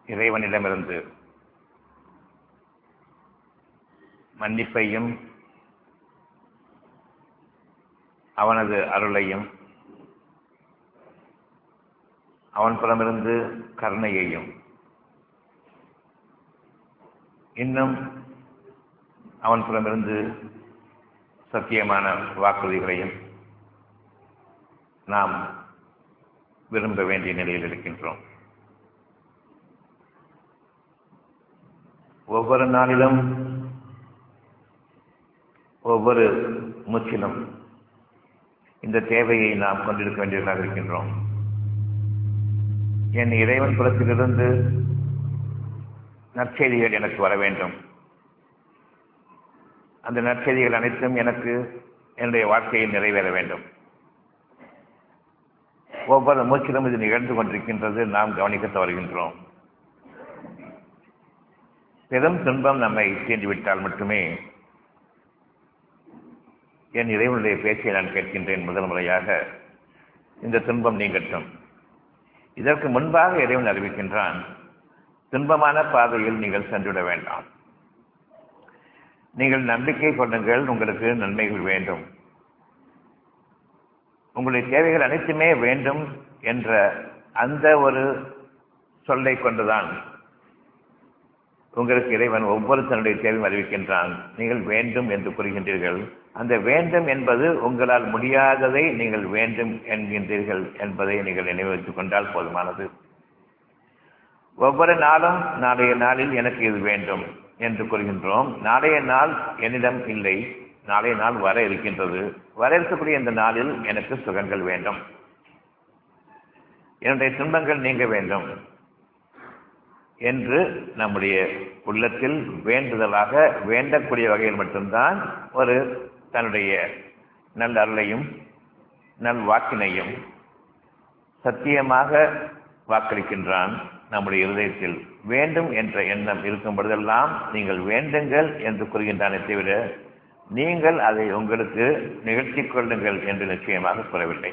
இறைவனிடமிருந்து மன்னிப்பையும் அவனது அருளையும் அவன் புறமிருந்து கருணையையும் இன்னும் அவன் புறமிருந்து சத்தியமான வாக்குறுதிகளையும் நாம் விரும்ப வேண்டிய நிலையில் இருக்கின்றோம் ஒவ்வொரு நாளிலும் ஒவ்வொரு மூச்சிலும் இந்த தேவையை நாம் கொண்டிருக்க வேண்டியவர்களாக இருக்கின்றோம் என் இறைவன் புறத்திலிருந்து நற்செய்திகள் எனக்கு வர வேண்டும் அந்த நற்செய்திகள் அனைத்தும் எனக்கு என்னுடைய வாழ்க்கையில் நிறைவேற வேண்டும் ஒவ்வொரு மூச்சிலும் இது நிகழ்ந்து கொண்டிருக்கின்றது நாம் கவனிக்க தவறுகின்றோம் பெரும் துன்பம் நம்மை தீண்டிவிட்டால் மட்டுமே என் இறைவனுடைய பேச்சை நான் கேட்கின்றேன் முதல் முறையாக இந்த துன்பம் நீங்கட்டும் இதற்கு முன்பாக இறைவன் அறிவிக்கின்றான் துன்பமான பாதையில் நீங்கள் சென்றுவிட வேண்டாம் நீங்கள் நம்பிக்கை கொள்ளுங்கள் உங்களுக்கு நன்மைகள் வேண்டும் உங்களுடைய தேவைகள் அனைத்துமே வேண்டும் என்ற அந்த ஒரு சொல்லை கொண்டுதான் உங்களுக்கு இறைவன் ஒவ்வொரு தன்னுடைய தேவையும் அறிவிக்கின்றான் நீங்கள் வேண்டும் என்று கூறுகின்றீர்கள் அந்த வேண்டும் என்பது உங்களால் முடியாததை நீங்கள் வேண்டும் என்கின்றீர்கள் என்பதை நீங்கள் நினைவு வைத்துக் கொண்டால் போதுமானது ஒவ்வொரு நாளும் நாளைய நாளில் எனக்கு இது வேண்டும் என்று கூறுகின்றோம் நாளைய நாள் என்னிடம் இல்லை நாளைய நாள் வர இருக்கின்றது வர இருக்கக்கூடிய இந்த நாளில் எனக்கு சுகங்கள் வேண்டும் என்னுடைய துன்பங்கள் நீங்க வேண்டும் என்று நம்முடைய உள்ளத்தில் வேண்டுதலாக வேண்டக்கூடிய வகையில் மட்டும்தான் ஒரு தன்னுடைய நல் அருளையும் நல் வாக்கினையும் சத்தியமாக வாக்களிக்கின்றான் நம்முடைய இருதயத்தில் வேண்டும் என்ற எண்ணம் இருக்கும் பொழுதெல்லாம் நீங்கள் வேண்டுங்கள் என்று கூறுகின்றானே தவிர நீங்கள் அதை உங்களுக்கு நிகழ்த்திக் கொள்ளுங்கள் என்று நிச்சயமாக கூறவில்லை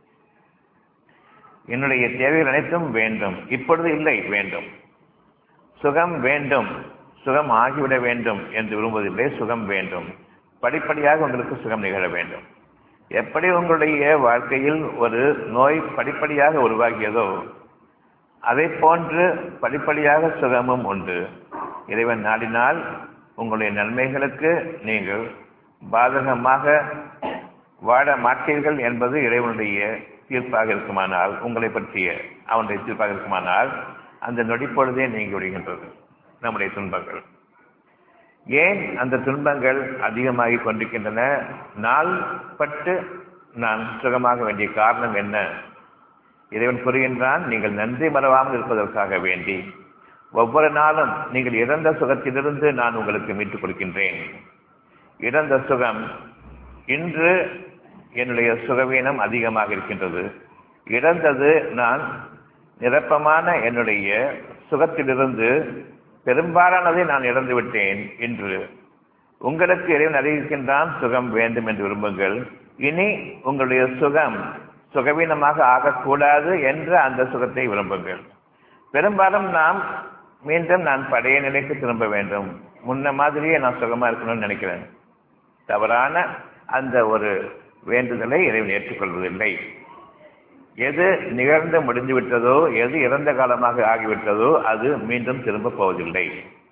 என்னுடைய தேவைகள் அனைத்தும் வேண்டும் இப்பொழுது இல்லை வேண்டும் சுகம் வேண்டும் சுகம் ஆகிவிட வேண்டும் என்று விரும்புவதில்லை சுகம் வேண்டும் படிப்படியாக உங்களுக்கு சுகம் நிகழ வேண்டும் எப்படி உங்களுடைய வாழ்க்கையில் ஒரு நோய் படிப்படியாக உருவாகியதோ அதை போன்று படிப்படியாக சுகமும் உண்டு இறைவன் நாடினால் உங்களுடைய நன்மைகளுக்கு நீங்கள் பாதகமாக வாழ மாட்டீர்கள் என்பது இறைவனுடைய தீர்ப்பாக இருக்குமானால் உங்களை பற்றிய அவனுடைய தீர்ப்பாக இருக்குமானால் அந்த நொடிப்பொழுதே நீங்கி விடுகின்றது நம்முடைய துன்பங்கள் ஏன் அந்த துன்பங்கள் அதிகமாகி கொண்டிருக்கின்றன நாள் பட்டு நான் சுகமாக வேண்டிய காரணம் என்ன இறைவன் கூறுகின்றான் நீங்கள் நன்றி மறவாமல் இருப்பதற்காக வேண்டி ஒவ்வொரு நாளும் நீங்கள் இறந்த சுகத்திலிருந்து நான் உங்களுக்கு மீட்டுக் கொடுக்கின்றேன் இறந்த சுகம் இன்று என்னுடைய சுகவீனம் அதிகமாக இருக்கின்றது இறந்தது நான் நிரப்பமான என்னுடைய சுகத்திலிருந்து பெரும்பாலானதை நான் இழந்து விட்டேன் என்று உங்களுக்கு இறைவன் அறிவிக்கின்றான் சுகம் வேண்டும் என்று விரும்புங்கள் இனி உங்களுடைய சுகம் சுகவீனமாக ஆகக்கூடாது என்ற அந்த சுகத்தை விரும்புங்கள் பெரும்பாலும் நாம் மீண்டும் நான் பழைய நிலைக்கு திரும்ப வேண்டும் முன்ன மாதிரியே நான் சுகமா இருக்கணும்னு நினைக்கிறேன் தவறான அந்த ஒரு வேண்டுதலை இறைவன் ஏற்றுக்கொள்வதில்லை எது நிகழ்ந்து முடிந்து விட்டதோ எது இறந்த காலமாக ஆகிவிட்டதோ அது மீண்டும் திரும்ப போவதில்லை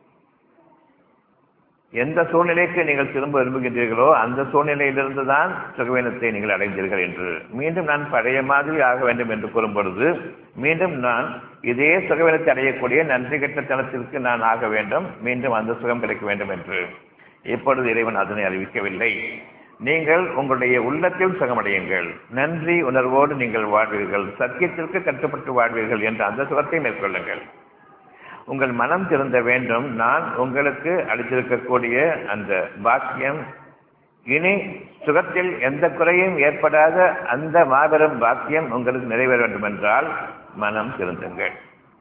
எந்த சூழ்நிலைக்கு நீங்கள் திரும்ப விரும்புகின்றீர்களோ அந்த சூழ்நிலையிலிருந்து தான் சுகவீனத்தை நீங்கள் அடைந்தீர்கள் என்று மீண்டும் நான் பழைய மாதிரி ஆக வேண்டும் என்று கூறும் பொழுது மீண்டும் நான் இதே சுகவீனத்தை அடையக்கூடிய நன்றி கெட்ட தனத்திற்கு நான் ஆக வேண்டும் மீண்டும் அந்த சுகம் கிடைக்க வேண்டும் என்று இப்பொழுது இறைவன் அதனை அறிவிக்கவில்லை நீங்கள் உங்களுடைய உள்ளத்தில் சுகமடையுங்கள் நன்றி உணர்வோடு நீங்கள் வாழ்வீர்கள் சத்தியத்திற்கு கட்டுப்பட்டு வாழ்வீர்கள் என்ற அந்த சுகத்தை மேற்கொள்ளுங்கள் உங்கள் மனம் திருந்த வேண்டும் நான் உங்களுக்கு அளித்திருக்கக்கூடிய அந்த பாக்கியம் இனி சுகத்தில் எந்த குறையும் ஏற்படாத அந்த மாபெரும் பாக்கியம் உங்களுக்கு நிறைவேற வேண்டும் என்றால் மனம் திருந்துங்கள்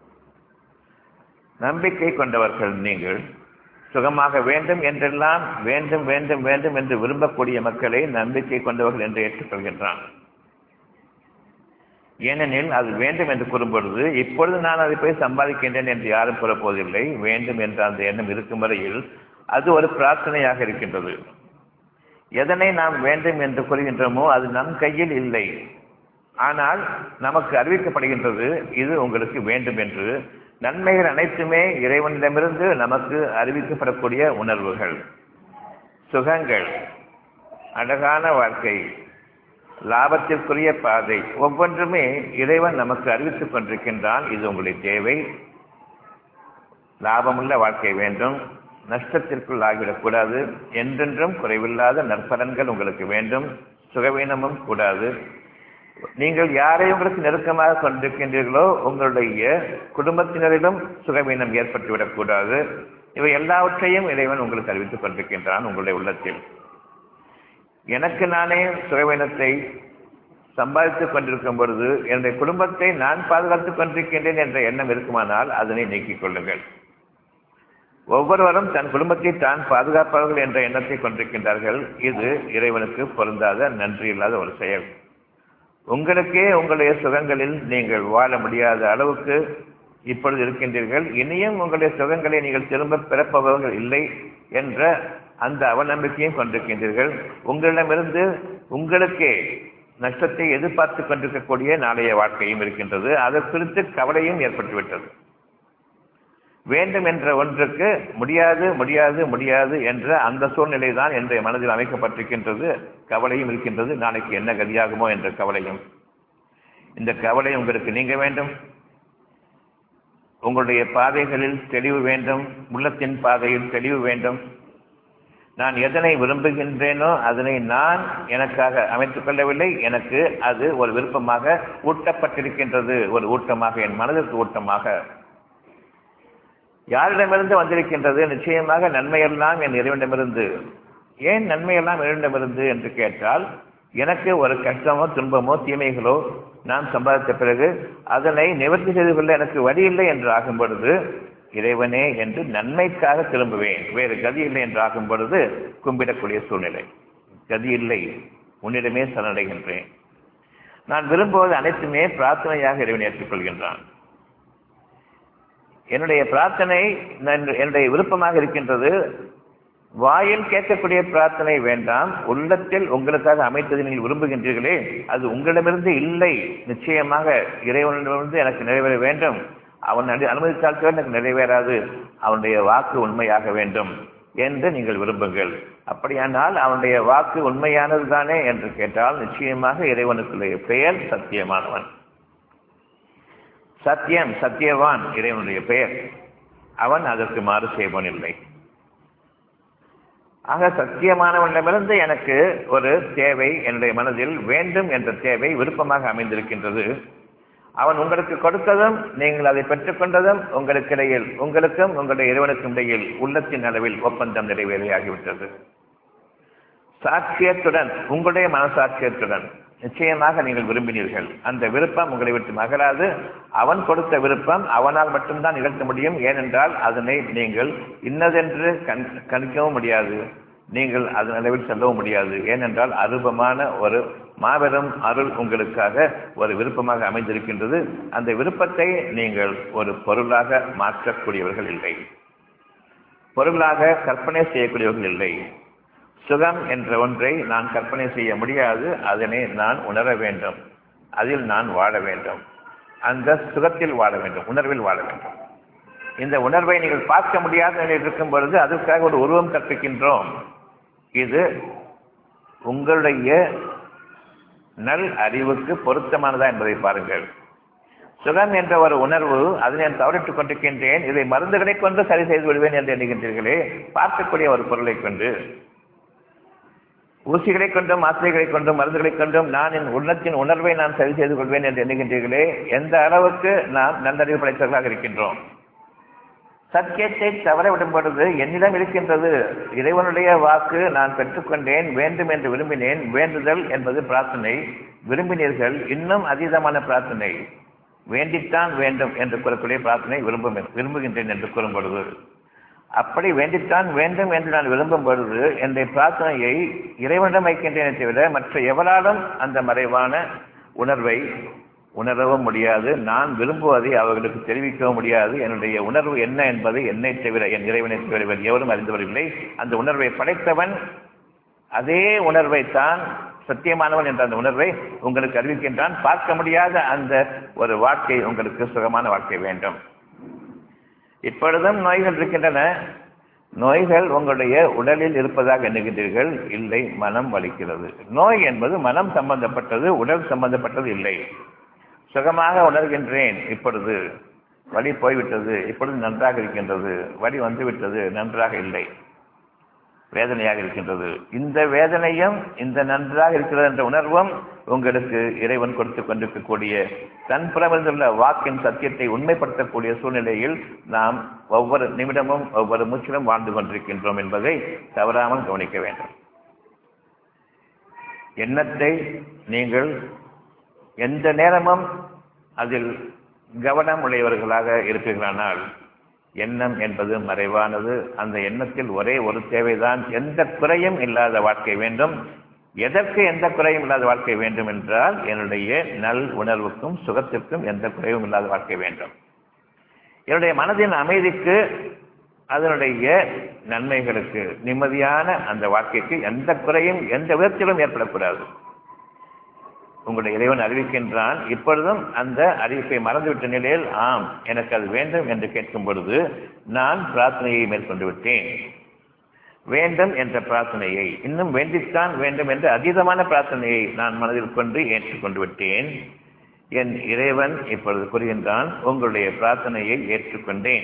நம்பிக்கை கொண்டவர்கள் நீங்கள் சுகமாக வேண்டும் என்றெல்லாம் வேண்டும் வேண்டும் வேண்டும் என்று விரும்பக்கூடிய மக்களை நம்பிக்கை கொண்டவர்கள் என்று ஏற்றுக்கொள்கின்றான் ஏனெனில் அது வேண்டும் என்று கூறும்பொழுது இப்பொழுது நான் அதை போய் சம்பாதிக்கின்றேன் என்று யாரும் கூறப்போவதில்லை வேண்டும் என்ற அந்த எண்ணம் இருக்கும் வரையில் அது ஒரு பிரார்த்தனையாக இருக்கின்றது எதனை நாம் வேண்டும் என்று கூறுகின்றோமோ அது நம் கையில் இல்லை ஆனால் நமக்கு அறிவிக்கப்படுகின்றது இது உங்களுக்கு வேண்டும் என்று நன்மைகள் அனைத்துமே இறைவனிடமிருந்து நமக்கு அறிவிக்கப்படக்கூடிய உணர்வுகள் சுகங்கள் அழகான வாழ்க்கை லாபத்திற்குரிய பாதை ஒவ்வொன்றுமே இறைவன் நமக்கு அறிவித்துக் கொண்டிருக்கின்றான் இது உங்களுடைய தேவை லாபமுள்ள வாழ்க்கை வேண்டும் நஷ்டத்திற்குள் ஆகிவிடக்கூடாது என்றென்றும் குறைவில்லாத நற்பலன்கள் உங்களுக்கு வேண்டும் சுகவீனமும் கூடாது நீங்கள் யாரை உங்களுக்கு நெருக்கமாக கொண்டிருக்கின்றீர்களோ உங்களுடைய குடும்பத்தினரிலும் சுகவீனம் ஏற்பட்டுவிடக்கூடாது இவை எல்லாவற்றையும் இறைவன் உங்களுக்கு அறிவித்துக் கொண்டிருக்கின்றான் உங்களுடைய உள்ளத்தில் எனக்கு நானே சுகவீனத்தை சம்பாதித்துக் கொண்டிருக்கும் பொழுது என்னுடைய குடும்பத்தை நான் பாதுகாத்துக் கொண்டிருக்கின்றேன் என்ற எண்ணம் இருக்குமானால் அதனை நீக்கிக் கொள்ளுங்கள் ஒவ்வொருவரும் தன் குடும்பத்தை தான் பாதுகாப்பார்கள் என்ற எண்ணத்தை கொண்டிருக்கின்றார்கள் இது இறைவனுக்கு பொருந்தாத நன்றி இல்லாத ஒரு செயல் உங்களுக்கே உங்களுடைய சுகங்களில் நீங்கள் வாழ முடியாத அளவுக்கு இப்பொழுது இருக்கின்றீர்கள் இனியும் உங்களுடைய சுகங்களை நீங்கள் திரும்ப பெறப்பவர்கள் இல்லை என்ற அந்த அவநம்பிக்கையும் கொண்டிருக்கின்றீர்கள் உங்களிடமிருந்து உங்களுக்கே நஷ்டத்தை எதிர்பார்த்து கொண்டிருக்கக்கூடிய நாளைய வாழ்க்கையும் இருக்கின்றது அதை குறித்து கவலையும் ஏற்பட்டுவிட்டது வேண்டும் என்ற ஒன்றுக்கு முடியாது முடியாது முடியாது என்ற அந்த சூழ்நிலை தான் என்ற மனதில் அமைக்கப்பட்டிருக்கின்றது கவலையும் இருக்கின்றது நாளைக்கு என்ன கதியாகுமோ என்ற கவலையும் இந்த கவலை உங்களுக்கு நீங்க வேண்டும் உங்களுடைய பாதைகளில் தெளிவு வேண்டும் உள்ளத்தின் பாதையில் தெளிவு வேண்டும் நான் எதனை விரும்புகின்றேனோ அதனை நான் எனக்காக அமைத்துக் கொள்ளவில்லை எனக்கு அது ஒரு விருப்பமாக ஊட்டப்பட்டிருக்கின்றது ஒரு ஊட்டமாக என் மனதிற்கு ஊட்டமாக யாரிடமிருந்து வந்திருக்கின்றது நிச்சயமாக நன்மையெல்லாம் என் இறைவனிடமிருந்து ஏன் நன்மையெல்லாம் இறைவனிடமிருந்து என்று கேட்டால் எனக்கு ஒரு கஷ்டமோ துன்பமோ தீமைகளோ நான் சம்பாதித்த பிறகு அதனை நிவர்த்தி செய்து கொள்ள எனக்கு வழி இல்லை என்று ஆகும் பொழுது இறைவனே என்று நன்மைக்காக திரும்புவேன் வேறு கதி இல்லை என்று ஆகும் பொழுது கும்பிடக்கூடிய சூழ்நிலை கதி இல்லை உன்னிடமே சரணடைகின்றேன் நான் விரும்புவது அனைத்துமே பிரார்த்தனையாக இறைவன் ஏற்றுக்கொள்கின்றான் என்னுடைய பிரார்த்தனை என்னுடைய விருப்பமாக இருக்கின்றது வாயில் கேட்கக்கூடிய பிரார்த்தனை வேண்டாம் உள்ளத்தில் உங்களுக்காக அமைத்ததை நீங்கள் விரும்புகின்றீர்களே அது உங்களிடமிருந்து இல்லை நிச்சயமாக இறைவனிடமிருந்து எனக்கு நிறைவேற வேண்டும் அவன் அனுமதித்தால் எனக்கு நிறைவேறாது அவனுடைய வாக்கு உண்மையாக வேண்டும் என்று நீங்கள் விரும்புங்கள் அப்படியானால் அவனுடைய வாக்கு உண்மையானது தானே என்று கேட்டால் நிச்சயமாக இறைவனுக்குரிய பெயர் சத்தியமானவன் சத்தியம் சத்தியவான் இறைவனுடைய பெயர் அவன் அதற்கு மாறு செய்வன் இல்லை ஆக சத்தியமானவனிடமிருந்து எனக்கு ஒரு தேவை என்னுடைய மனதில் வேண்டும் என்ற தேவை விருப்பமாக அமைந்திருக்கின்றது அவன் உங்களுக்கு கொடுத்ததும் நீங்கள் அதை பெற்றுக்கொண்டதும் உங்களுக்கு இடையில் உங்களுக்கும் உங்களுடைய இறைவனுக்கும் இடையில் உள்ளத்தின் அளவில் ஒப்பந்தம் நிறைவேறியாகிவிட்டது சாட்சியத்துடன் உங்களுடைய மனசாட்சியத்துடன் நிச்சயமாக நீங்கள் விரும்பினீர்கள் அந்த விருப்பம் உங்களை விட்டு மகராது அவன் கொடுத்த விருப்பம் அவனால் மட்டும்தான் நிகழ்த்த முடியும் ஏனென்றால் அதனை நீங்கள் இன்னதென்று கண் கணிக்கவும் முடியாது நீங்கள் அதன் அளவில் செல்லவும் முடியாது ஏனென்றால் அருபமான ஒரு மாபெரும் அருள் உங்களுக்காக ஒரு விருப்பமாக அமைந்திருக்கின்றது அந்த விருப்பத்தை நீங்கள் ஒரு பொருளாக மாற்றக்கூடியவர்கள் இல்லை பொருளாக கற்பனை செய்யக்கூடியவர்கள் இல்லை சுகம் என்ற ஒன்றை நான் கற்பனை செய்ய முடியாது அதனை நான் உணர வேண்டும் அதில் நான் வாழ வேண்டும் அந்த சுகத்தில் வாழ வேண்டும் உணர்வில் வாழ வேண்டும் இந்த உணர்வை நீங்கள் பார்க்க முடியாத நிலையில் இருக்கும் பொழுது அதற்காக ஒரு உருவம் கற்பிக்கின்றோம் இது உங்களுடைய நல் அறிவுக்கு பொருத்தமானதா என்பதை பாருங்கள் சுகம் என்ற ஒரு உணர்வு அதனை நான் தவறிட்டுக் கொண்டிருக்கின்றேன் இதை மருந்துகளை கொண்டு சரி செய்து விடுவேன் என்று எண்ணுகின்றீர்களே பார்க்கக்கூடிய ஒரு பொருளை கொண்டு ஊசிகளை கொண்டும் மாத்திரைகளை கொண்டும் மருந்துகளை கொண்டும் நான் என் உள்ளத்தின் உணர்வை நான் சரி செய்து கொள்வேன் என்று எண்ணுகின்றீர்களே எந்த அளவுக்கு நாம் நல்லறிவு படைத்தவர்களாக இருக்கின்றோம் சத்தியத்தை தவற விடும் பொழுது என்னிடம் இருக்கின்றது இறைவனுடைய வாக்கு நான் பெற்றுக்கொண்டேன் வேண்டும் என்று விரும்பினேன் வேண்டுதல் என்பது பிரார்த்தனை விரும்பினீர்கள் இன்னும் அதீதமான பிரார்த்தனை வேண்டித்தான் வேண்டும் என்று கூறக்கூடிய பிரார்த்தனை விரும்பும் விரும்புகின்றேன் என்று கூறும் பொழுது அப்படி வேண்டித்தான் வேண்டும் என்று நான் விரும்பும் பொழுது என்னுடைய பிரார்த்தனையை இறைவனிடம் வைக்கின்றேனே தவிர மற்ற எவராலும் அந்த மறைவான உணர்வை உணரவும் முடியாது நான் விரும்புவதை அவர்களுக்கு தெரிவிக்கவும் முடியாது என்னுடைய உணர்வு என்ன என்பதை என்னை தவிர என் இறைவனை தவிர வேறு எவரும் அறிந்தவரில்லை அந்த உணர்வை படைத்தவன் அதே உணர்வை தான் சத்தியமானவன் என்ற அந்த உணர்வை உங்களுக்கு அறிவிக்கின்றான் பார்க்க முடியாத அந்த ஒரு வாழ்க்கை உங்களுக்கு சுகமான வாழ்க்கை வேண்டும் இப்பொழுதும் நோய்கள் இருக்கின்றன நோய்கள் உங்களுடைய உடலில் இருப்பதாக எண்ணுகின்றீர்கள் இல்லை மனம் வலிக்கிறது நோய் என்பது மனம் சம்பந்தப்பட்டது உடல் சம்பந்தப்பட்டது இல்லை சுகமாக உணர்கின்றேன் இப்பொழுது வலி போய்விட்டது இப்பொழுது நன்றாக இருக்கின்றது வலி வந்துவிட்டது நன்றாக இல்லை வேதனையாக இருக்கின்றது இந்த வேதனையும் இந்த நன்றாக இருக்கிறது என்ற உணர்வும் உங்களுக்கு இறைவன் கொடுத்து கொண்டிருக்கக்கூடிய தன் புறமிருந்துள்ள வாக்கின் சத்தியத்தை உண்மைப்படுத்தக்கூடிய சூழ்நிலையில் நாம் ஒவ்வொரு நிமிடமும் ஒவ்வொரு மூச்சிலும் வாழ்ந்து கொண்டிருக்கின்றோம் என்பதை தவறாமல் கவனிக்க வேண்டும் எண்ணத்தை நீங்கள் எந்த நேரமும் அதில் கவனம் உடையவர்களாக இருப்பீர்களானால் எண்ணம் என்பது மறைவானது அந்த எண்ணத்தில் ஒரே ஒரு தேவைதான் எந்த குறையும் இல்லாத வாழ்க்கை வேண்டும் எதற்கு எந்த குறையும் இல்லாத வாழ்க்கை வேண்டும் என்றால் என்னுடைய நல் உணர்வுக்கும் சுகத்திற்கும் எந்த குறைவும் இல்லாத வாழ்க்கை வேண்டும் என்னுடைய மனதின் அமைதிக்கு அதனுடைய நன்மைகளுக்கு நிம்மதியான அந்த வாழ்க்கைக்கு எந்த குறையும் எந்த விதத்திலும் ஏற்படக்கூடாது உங்களுடைய இறைவன் அறிவிக்கின்றான் இப்பொழுதும் அந்த அறிவிப்பை மறந்துவிட்ட நிலையில் ஆம் எனக்கு அது வேண்டும் என்று கேட்கும் பொழுது நான் பிரார்த்தனையை மேற்கொண்டு விட்டேன் வேண்டும் என்ற பிரார்த்தனையை இன்னும் வேண்டித்தான் வேண்டும் என்ற அதீதமான பிரார்த்தனையை நான் மனதில் கொண்டு ஏற்றுக்கொண்டு விட்டேன் என் இறைவன் இப்பொழுது கூறுகின்றான் உங்களுடைய பிரார்த்தனையை ஏற்றுக்கொண்டேன்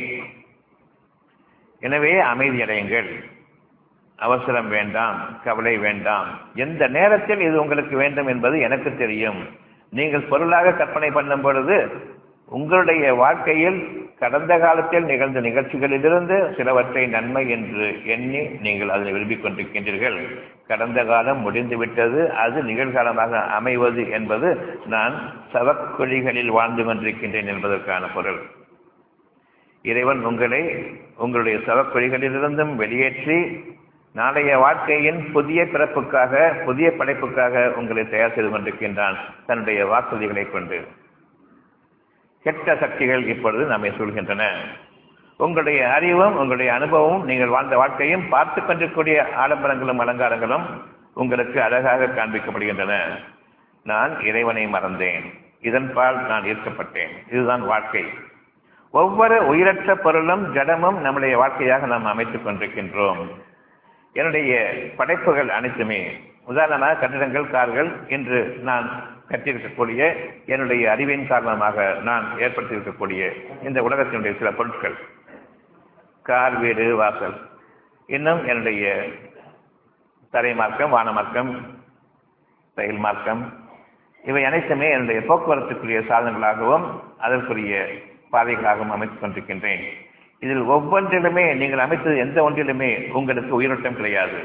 எனவே அமைதியடையுங்கள் அவசரம் வேண்டாம் கவலை வேண்டாம் எந்த நேரத்தில் இது உங்களுக்கு வேண்டும் என்பது எனக்கு தெரியும் நீங்கள் பொருளாக கற்பனை பண்ணும் பொழுது உங்களுடைய வாழ்க்கையில் கடந்த காலத்தில் நிகழ்ந்த நிகழ்ச்சிகளிலிருந்து சிலவற்றை நன்மை என்று எண்ணி நீங்கள் அதை விரும்பிக் கொண்டிருக்கின்றீர்கள் கடந்த காலம் முடிந்துவிட்டது அது நிகழ்காலமாக அமைவது என்பது நான் சவக்குழிகளில் வாழ்ந்து கொண்டிருக்கின்றேன் என்பதற்கான பொருள் இறைவன் உங்களை உங்களுடைய சவக்குழிகளிலிருந்தும் வெளியேற்றி நாளைய வாழ்க்கையின் புதிய பிறப்புக்காக புதிய படைப்புக்காக உங்களை தயார் செய்து கொண்டிருக்கின்றான் தன்னுடைய வாக்குறுதிகளை கொண்டு கெட்ட சக்திகள் இப்பொழுது நம்மை சொல்கின்றன உங்களுடைய அறிவும் உங்களுடைய அனுபவமும் நீங்கள் வாழ்ந்த வாழ்க்கையும் பார்த்து கொண்டிருக்கூடிய ஆடம்பரங்களும் அலங்காரங்களும் உங்களுக்கு அழகாக காண்பிக்கப்படுகின்றன நான் இறைவனை மறந்தேன் இதன்பால் நான் ஈர்க்கப்பட்டேன் இதுதான் வாழ்க்கை ஒவ்வொரு உயிரற்ற பொருளும் ஜடமும் நம்முடைய வாழ்க்கையாக நாம் அமைத்துக் கொண்டிருக்கின்றோம் என்னுடைய படைப்புகள் அனைத்துமே உதாரணமாக கட்டிடங்கள் கார்கள் இன்று நான் கட்டியிருக்கக்கூடிய என்னுடைய அறிவின் காரணமாக நான் ஏற்படுத்தியிருக்கக்கூடிய இந்த உலகத்தினுடைய சில பொருட்கள் கார் வீடு வாசல் இன்னும் என்னுடைய தரை மார்க்கம் வான மார்க்கம் ரயில் மார்க்கம் இவை அனைத்துமே என்னுடைய போக்குவரத்துக்குரிய சாதனங்களாகவும் அதற்குரிய பாதைகளாகவும் அமைத்துக் கொண்டிருக்கின்றேன் இதில் ஒவ்வொன்றிலுமே நீங்கள் அமைத்தது எந்த ஒன்றிலுமே உங்களுக்கு உயிரோட்டம் கிடையாது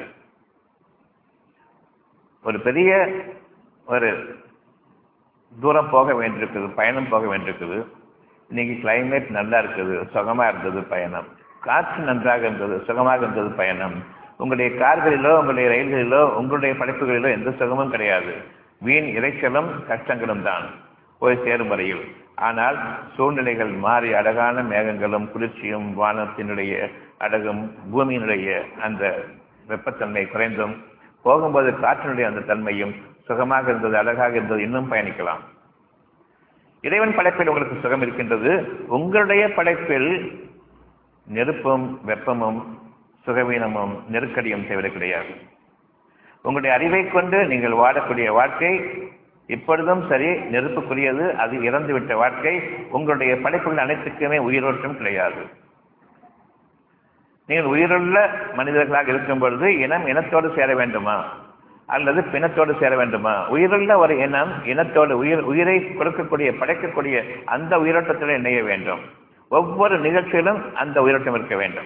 ஒரு பெரிய ஒரு தூரம் போக வேண்டியிருக்குது பயணம் போக வேண்டியிருக்குது இன்னைக்கு கிளைமேட் நல்லா இருக்குது சுகமா இருந்தது பயணம் காற்று நன்றாக இருந்தது சுகமாக இருந்தது பயணம் உங்களுடைய கார்களிலோ உங்களுடைய ரயில்களிலோ உங்களுடைய படைப்புகளிலோ எந்த சுகமும் கிடையாது வீண் இறைச்சலும் கஷ்டங்களும் தான் போய் சேரும் வரையில் ஆனால் சூழ்நிலைகள் மாறி அழகான மேகங்களும் குளிர்ச்சியும் வானத்தினுடைய அழகும் பூமியினுடைய அந்த வெப்பத்தன்மை குறைந்தும் போகும்போது காற்றினுடைய அந்த தன்மையும் சுகமாக இருந்தது அழகாக இருந்தது இன்னும் பயணிக்கலாம் இறைவன் படைப்பில் உங்களுக்கு சுகம் இருக்கின்றது உங்களுடைய படைப்பில் நெருப்பும் வெப்பமும் சுகவீனமும் நெருக்கடியும் தேவை கிடையாது உங்களுடைய அறிவை கொண்டு நீங்கள் வாழக்கூடிய வாழ்க்கை இப்பொழுதும் சரி நெருப்புக்குரியது அது இறந்துவிட்ட வாழ்க்கை உங்களுடைய படைப்புகள் அனைத்துக்குமே உயிரோட்டம் கிடையாது நீங்கள் உயிருள்ள மனிதர்களாக இருக்கும் பொழுது இனம் இனத்தோடு சேர வேண்டுமா அல்லது பிணத்தோடு சேர வேண்டுமா உயிருள்ள ஒரு இனம் இனத்தோடு உயிர் உயிரை கொடுக்கக்கூடிய படைக்கக்கூடிய அந்த உயிரோட்டத்தில் இணைய வேண்டும் ஒவ்வொரு நிகழ்ச்சியிலும் அந்த உயிரோட்டம் இருக்க வேண்டும்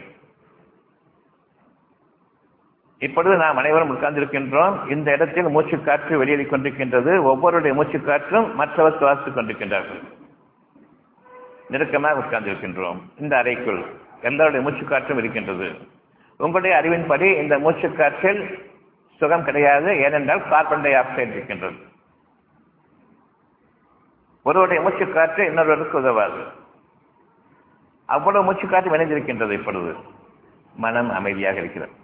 இப்பொழுது நாம் அனைவரும் உட்கார்ந்திருக்கின்றோம் இந்த இடத்தில் மூச்சு காற்று வெளியேறிக் கொண்டிருக்கின்றது ஒவ்வொருடைய மூச்சு காற்றும் மற்றவர் சுவாசித்துக் கொண்டிருக்கின்றார்கள் நெருக்கமாக உட்கார்ந்திருக்கின்றோம் இந்த அறைக்குள் எல்லாருடைய மூச்சு காற்றும் இருக்கின்றது உங்களுடைய அறிவின்படி இந்த மூச்சு காற்றில் சுகம் கிடையாது ஏனென்றால் கார்பன் டை ஆக்சைடு இருக்கின்றது ஒருவருடைய மூச்சு காற்று இன்னொருவருக்கு உதவாது அவ்வளவு மூச்சு காற்று விளைந்திருக்கின்றது இப்பொழுது மனம் அமைதியாக இருக்கிறது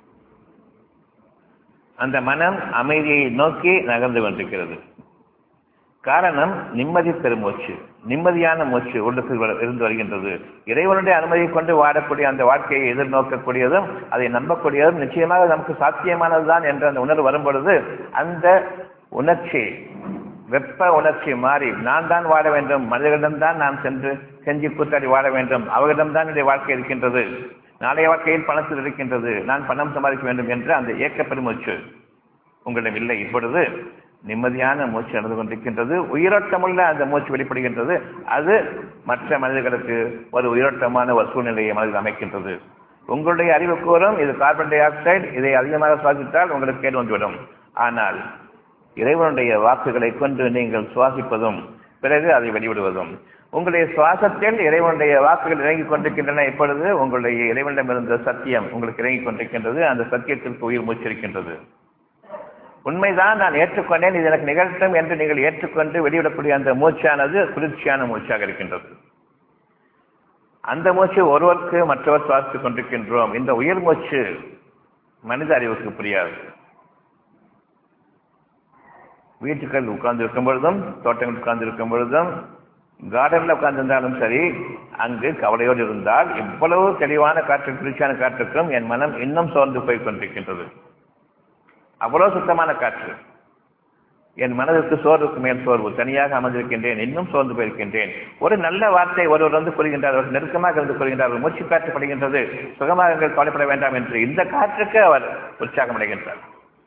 அந்த மனம் அமைதியை நோக்கி நகர்ந்து கொண்டிருக்கிறது காரணம் நிம்மதி பெருமூச்சு நிம்மதியான மூச்சு உள்ளத்தில் இருந்து வருகின்றது இறைவனுடைய அனுமதியை கொண்டு வாழக்கூடிய அந்த வாழ்க்கையை எதிர்நோக்கக்கூடியதும் அதை நம்பக்கூடியதும் நிச்சயமாக நமக்கு சாத்தியமானதுதான் என்ற அந்த உணர்வு வரும்பொழுது அந்த உணர்ச்சி வெப்ப உணர்ச்சி மாறி நான் தான் வாழ வேண்டும் மனிதர்களிடம்தான் நான் சென்று செஞ்சு கூத்தாடி வாழ வேண்டும் அவர்களிடம்தான் என்னுடைய வாழ்க்கை இருக்கின்றது நாளைய வாழ்க்கையில் பணத்தில் இருக்கின்றது நான் பணம் சம்பாதிக்க வேண்டும் என்ற அந்த ஏக்க பெருமூச்சு உங்களிடம் இல்லை இப்பொழுது நிம்மதியான மூச்சு நடந்து கொண்டிருக்கின்றது உயிரோட்டமுள்ள அந்த மூச்சு வெளிப்படுகின்றது அது மற்ற மனிதர்களுக்கு ஒரு உயிரோட்டமான ஒரு சூழ்நிலையை மனதில் அமைக்கின்றது உங்களுடைய அறிவு கூறும் இது கார்பன் டை ஆக்சைடு இதை அதிகமாக சுவாசித்தால் உங்களுக்கு கேடு வந்துவிடும் ஆனால் இறைவனுடைய வாக்குகளை கொண்டு நீங்கள் சுவாசிப்பதும் பிறகு அதை வெளிவிடுவதும் உங்களுடைய சுவாசத்தில் இறைவனுடைய வாக்குகள் இறங்கிக் கொண்டிருக்கின்றன இப்பொழுது உங்களுடைய இறைவனிடமிருந்த சத்தியம் உங்களுக்கு இறங்கிக் கொண்டிருக்கின்றது அந்த சத்தியத்திற்கு உயிர் மூச்சிருக்கின்றது உண்மைதான் நான் ஏற்றுக்கொண்டேன் இது எனக்கு நிகழ்த்தும் என்று நீங்கள் ஏற்றுக்கொண்டு வெளியிடக்கூடிய அந்த மூச்சானது குளிர்ச்சியான மூச்சாக இருக்கின்றது அந்த மூச்சு ஒருவருக்கு மற்றவர் சுவாசித்துக் கொண்டிருக்கின்றோம் இந்த உயிர் மூச்சு மனித அறிவுக்கு புரியாது வீட்டுக்கள் உட்கார்ந்து இருக்கும் பொழுதும் தோட்டங்கள் உட்கார்ந்து இருக்கும் பொழுதும் கார்டன்ல உட்கார்ந்திருந்தாலும் சரி அங்கு கவலையோடு இருந்தால் இவ்வளவு தெளிவான காற்று குளிர்ச்சியான காற்றுக்கும் என் மனம் இன்னும் சோர்ந்து போய் கொண்டிருக்கின்றது அவ்வளவு சுத்தமான காற்று என் மனதிற்கு சோர்வுக்கு மேல் சோர்வு தனியாக அமர்ந்திருக்கின்றேன் இன்னும் சோர்ந்து போயிருக்கின்றேன் ஒரு நல்ல வார்த்தை ஒருவர் வந்து கூறுகின்றார் அவர் நெருக்கமாக இருந்து கூறுகின்றார் மூச்சு காற்று படுகின்றது சுகமாக கவலைப்பட வேண்டாம் என்று இந்த காற்றுக்கு அவர் உற்சாகம் அடைகின்றார்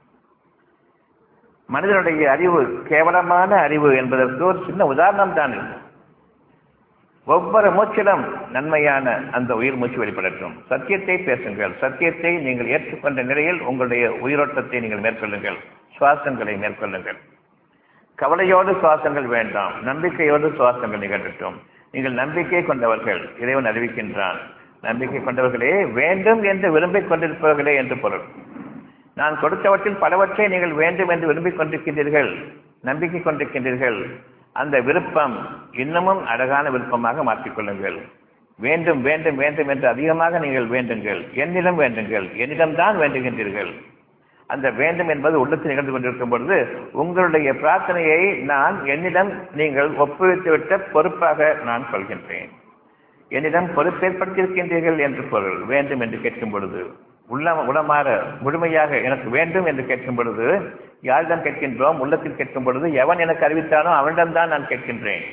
மனிதனுடைய அறிவு கேவலமான அறிவு என்பதற்கு ஒரு சின்ன உதாரணம் தான் இது ஒவ்வொரு மூச்சிலும் நன்மையான அந்த உயிர் மூச்சு வெளிப்படட்டும் சத்தியத்தை பேசுங்கள் சத்தியத்தை நீங்கள் ஏற்றுக்கொண்ட நிலையில் உங்களுடைய உயிரோட்டத்தை நீங்கள் மேற்கொள்ளுங்கள் சுவாசங்களை மேற்கொள்ளுங்கள் கவலையோடு சுவாசங்கள் வேண்டாம் நம்பிக்கையோடு சுவாசங்கள் நிகழட்டும் நீங்கள் நம்பிக்கை கொண்டவர்கள் இறைவன் அறிவிக்கின்றான் நம்பிக்கை கொண்டவர்களே வேண்டும் என்று விரும்பிக் கொண்டிருப்பவர்களே என்று பொருள் நான் கொடுத்தவற்றில் பலவற்றை நீங்கள் வேண்டும் என்று விரும்பிக் கொண்டிருக்கின்றீர்கள் நம்பிக்கை கொண்டிருக்கின்றீர்கள் அந்த விருப்பம் இன்னமும் அழகான விருப்பமாக மாற்றிக்கொள்ளுங்கள் வேண்டும் வேண்டும் வேண்டும் என்று அதிகமாக நீங்கள் வேண்டுங்கள் என்னிடம் வேண்டுங்கள் என்னிடம்தான் வேண்டுகின்றீர்கள் அந்த வேண்டும் என்பது உள்ளத்தில் நிகழ்ந்து கொண்டிருக்கும் பொழுது உங்களுடைய பிரார்த்தனையை நான் என்னிடம் நீங்கள் ஒப்புவித்துவிட்ட பொறுப்பாக நான் சொல்கின்றேன் என்னிடம் பொறுப்பேற்படுத்தியிருக்கின்றீர்கள் என்று பொருள் வேண்டும் என்று கேட்கும் பொழுது உள்ள உளமாற முழுமையாக எனக்கு வேண்டும் என்று கேட்கும் பொழுது யாரிடம் கேட்கின்றோம் உள்ளத்தில் கேட்கும் பொழுது எவன் எனக்கு அறிவித்தானோ அவனிடம்தான் நான் கேட்கின்றேன்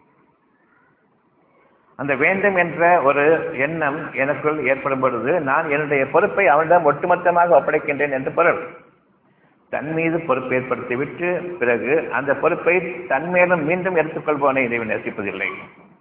அந்த வேண்டும் என்ற ஒரு எண்ணம் எனக்குள் ஏற்படும் பொழுது நான் என்னுடைய பொறுப்பை அவனிடம் ஒட்டுமொத்தமாக ஒப்படைக்கின்றேன் என்று பொருள் தன் மீது பொறுப்பு ஏற்படுத்திவிட்டு பிறகு அந்த பொறுப்பை தன் மேலும் மீண்டும் எடுத்துக்கொள்பவனை இதை நேசிப்பதில்லை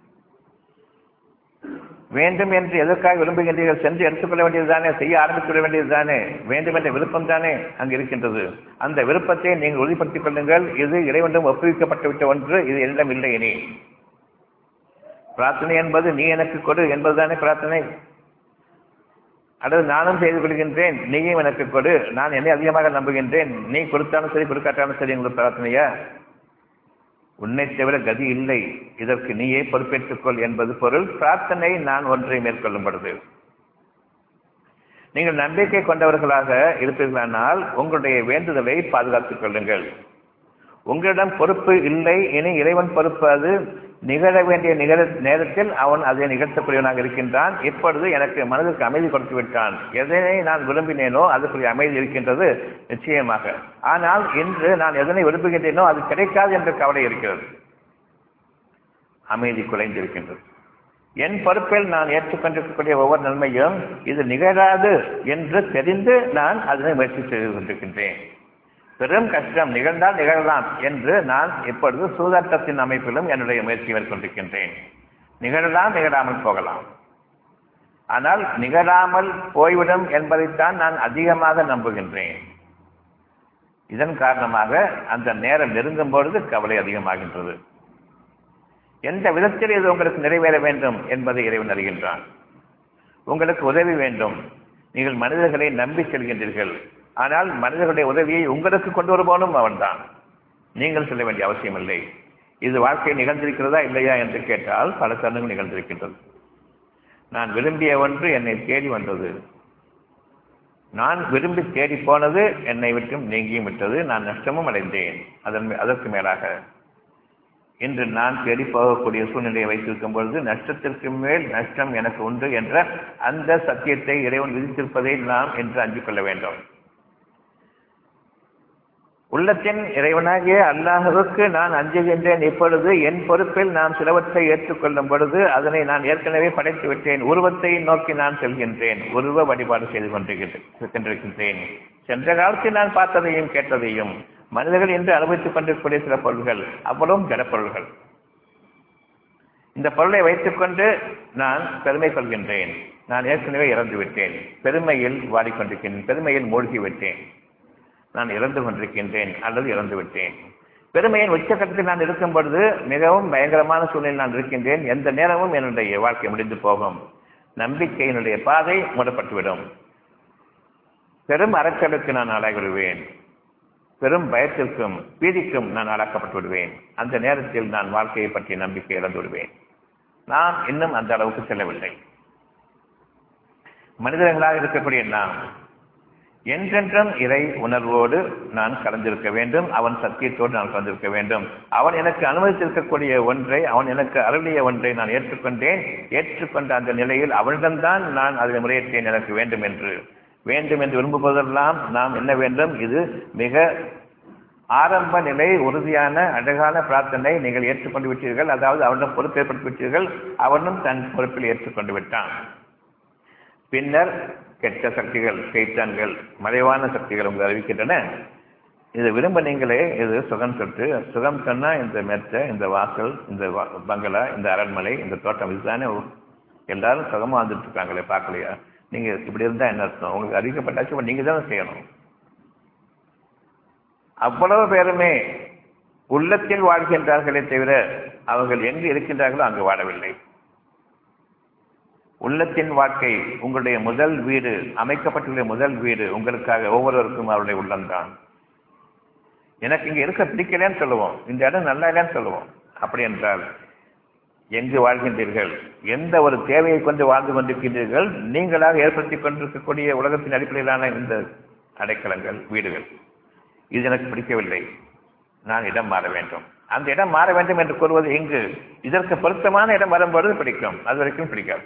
வேண்டும் என்று எதற்காக விரும்புகின்றீர்கள் சென்று எடுத்துக்கொள்ள வேண்டியதுதானே செய்ய ஆரம்பித்துவிட வேண்டியதுதானே வேண்டும் என்ற விருப்பம் தானே அங்கு இருக்கின்றது அந்த விருப்பத்தை நீங்கள் உறுதிப்படுத்திக் கொள்ளுங்கள் இது இறைவனிடம் ஒப்புவிக்கப்பட்டுவிட்ட ஒன்று இது என்னிடம் இல்லை இனி பிரார்த்தனை என்பது நீ எனக்கு கொடு என்பதுதானே பிரார்த்தனை அல்லது நானும் செய்து கொள்கின்றேன் நீயும் எனக்கு கொடு நான் என்னை அதிகமாக நம்புகின்றேன் நீ கொடுத்தாலும் சரி கொடுக்காட்டாலும் சரி உங்களுக்கு பிரார்த்தனையா உன்னை தவிர கதி இல்லை இதற்கு நீயே பொறுப்பேற்றுக்கொள் என்பது பொருள் பிரார்த்தனை நான் ஒன்றை மேற்கொள்ளும் பொழுது நீங்கள் நம்பிக்கை கொண்டவர்களாக இருப்பீர்களானால் உங்களுடைய வேண்டுதலை பாதுகாத்துக் கொள்ளுங்கள் உங்களிடம் பொறுப்பு இல்லை இனி இறைவன் பொறுப்பு அது நிகழ வேண்டிய நிகழ நேரத்தில் அவன் அதை நிகழ்த்தக்கூடியவனாக இருக்கின்றான் இப்பொழுது எனக்கு மனதிற்கு அமைதி கொடுத்து விட்டான் எதனை நான் விரும்பினேனோ அதுக்குரிய அமைதி இருக்கின்றது நிச்சயமாக ஆனால் இன்று நான் எதனை விரும்புகின்றேனோ அது கிடைக்காது என்ற கவலை இருக்கிறது அமைதி குலைந்திருக்கின்றது என் பொறுப்பில் நான் ஏற்றுக்கொண்டிருக்கக்கூடிய ஒவ்வொரு நன்மையும் இது நிகழாது என்று தெரிந்து நான் அதனை முயற்சி செய்து கொண்டிருக்கின்றேன் பெரும் கஷ்டம் நிகழ்ந்தால் நிகழலாம் என்று நான் இப்பொழுது சூதாட்டத்தின் அமைப்பிலும் என்னுடைய முயற்சி மேற்கொண்டிருக்கின்றேன் நிகழலாம் நிகழாமல் போகலாம் ஆனால் நிகழாமல் போய்விடும் என்பதைத்தான் நான் அதிகமாக நம்புகின்றேன் இதன் காரணமாக அந்த நேரம் நெருங்கும் பொழுது கவலை அதிகமாகின்றது எந்த விதத்தில் இது உங்களுக்கு நிறைவேற வேண்டும் என்பதை இறைவன் அறிகின்றான் உங்களுக்கு உதவி வேண்டும் நீங்கள் மனிதர்களை நம்பி செல்கின்றீர்கள் ஆனால் மனிதர்களுடைய உதவியை உங்களுக்கு கொண்டு வருபவனும் அவன்தான் நீங்கள் சொல்ல வேண்டிய அவசியம் இல்லை இது வாழ்க்கை நிகழ்ந்திருக்கிறதா இல்லையா என்று கேட்டால் பல தருணங்கள் நிகழ்ந்திருக்கின்றது நான் விரும்பிய ஒன்று என்னை தேடி வந்தது நான் விரும்பி தேடி போனது என்னை விட்டும் நீங்கியும் விட்டது நான் நஷ்டமும் அடைந்தேன் அதன் அதற்கு மேலாக இன்று நான் தேடி போகக்கூடிய சூழ்நிலையை வைத்திருக்கும் பொழுது நஷ்டத்திற்கு மேல் நஷ்டம் எனக்கு உண்டு என்ற அந்த சத்தியத்தை இறைவன் விதித்திருப்பதை நாம் என்று அஞ்சு கொள்ள வேண்டும் உள்ளத்தின் இறைவனாகிய அல்லாஹுவுக்கு நான் அஞ்சுகின்றேன் இப்பொழுது என் பொறுப்பில் நான் சிலவற்றை ஏற்றுக்கொள்ளும் பொழுது அதனை நான் ஏற்கனவே படைத்து விட்டேன் உருவத்தை நோக்கி நான் செல்கின்றேன் உருவ வழிபாடு செய்து கொண்டிருக்கின்றேன் சென்ற காலத்தில் நான் பார்த்ததையும் கேட்டதையும் மனிதர்கள் என்று அனுபவித்துக் கொண்டிருக்கக்கூடிய சில பொருள்கள் அவ்வளவும் ஜடப்பொருள்கள் இந்த பொருளை வைத்துக்கொண்டு நான் பெருமை கொள்கின்றேன் நான் ஏற்கனவே இறந்து விட்டேன் பெருமையில் வாடிக்கொண்டிருக்கின்றேன் பெருமையில் மூழ்கி விட்டேன் நான் இறந்து கொண்டிருக்கின்றேன் அல்லது இறந்து விட்டேன் பெருமையின் உச்சக்கட்டத்தில் நான் இருக்கும் பொழுது மிகவும் பயங்கரமான சூழ்நிலையில் நான் இருக்கின்றேன் எந்த நேரமும் என்னுடைய வாழ்க்கை முடிந்து போகும் நம்பிக்கையினுடைய பாதை மூடப்பட்டுவிடும் பெரும் அறச்சலுக்கு நான் ஆளாகி விடுவேன் பெரும் பயத்திற்கும் பீதிக்கும் நான் ஆளாக்கப்பட்டு விடுவேன் அந்த நேரத்தில் நான் வாழ்க்கையை பற்றிய நம்பிக்கை இழந்து விடுவேன் நான் இன்னும் அந்த அளவுக்கு செல்லவில்லை மனிதர்களாக இருக்கக்கூடிய நாம் என்றென்றும் இறை உணர்வோடு நான் கலந்திருக்க வேண்டும் அவன் சத்தியத்தோடு நான் கலந்திருக்க வேண்டும் அவன் எனக்கு அனுமதித்திருக்கக்கூடிய ஒன்றை அவன் எனக்கு அருளிய ஒன்றை நான் ஏற்றுக்கொண்டேன் ஏற்றுக்கொண்ட அந்த நிலையில் அவனிடம்தான் நான் அதை முறையேற்றேன் எனக்கு வேண்டும் என்று வேண்டும் என்று விரும்புவதெல்லாம் நாம் என்ன வேண்டும் இது மிக ஆரம்ப நிலை உறுதியான அழகான பிரார்த்தனை நீங்கள் ஏற்றுக்கொண்டு விட்டீர்கள் அதாவது அவனிடம் பொறுப்பேற்பட்டு விட்டீர்கள் அவனும் தன் பொறுப்பில் ஏற்றுக்கொண்டு விட்டான் பின்னர் கெட்ட சக்திகள் கைத்தான்கள் மறைவான சக்திகள் உங்களை அறிவிக்கின்றன இதை விரும்ப நீங்களே இது சுகம் சொட்டு சுகம் சொன்னா இந்த மெத்த இந்த வாசல் இந்த பங்களா இந்த அரண்மனை இந்த தோட்டம் இதுதானே எல்லாரும் சுகமா வந்துட்டு இருக்காங்களே பார்க்கலையா நீங்க இப்படி இருந்தா என்ன அர்த்தம் உங்களுக்கு அறிவிக்கப்பட்டாச்சு நீங்க தானே செய்யணும் அவ்வளவு பேருமே உள்ளத்தில் வாழ்கின்றார்களே தவிர அவர்கள் எங்கு இருக்கின்றார்களோ அங்கு வாழவில்லை உள்ளத்தின் வாழ்க்கை உங்களுடைய முதல் வீடு அமைக்கப்பட்டுள்ள முதல் வீடு உங்களுக்காக ஒவ்வொருவருக்கும் அவருடைய உள்ளம்தான் எனக்கு இங்க இருக்க பிடிக்கலன்னு சொல்லுவோம் இந்த இடம் நல்லா இல்லைன்னு சொல்லுவோம் அப்படி என்றால் எங்கு வாழ்கின்றீர்கள் எந்த ஒரு தேவையை கொண்டு வாழ்ந்து கொண்டிருக்கின்றீர்கள் நீங்களாக ஏற்படுத்திக் கொண்டிருக்கக்கூடிய உலகத்தின் அடிப்படையிலான இந்த அடைக்கலங்கள் வீடுகள் இது எனக்கு பிடிக்கவில்லை நான் இடம் மாற வேண்டும் அந்த இடம் மாற வேண்டும் என்று கூறுவது எங்கு இதற்கு பொருத்தமான இடம் வரும்பொழுது பிடிக்கும் அது வரைக்கும் பிடிக்காது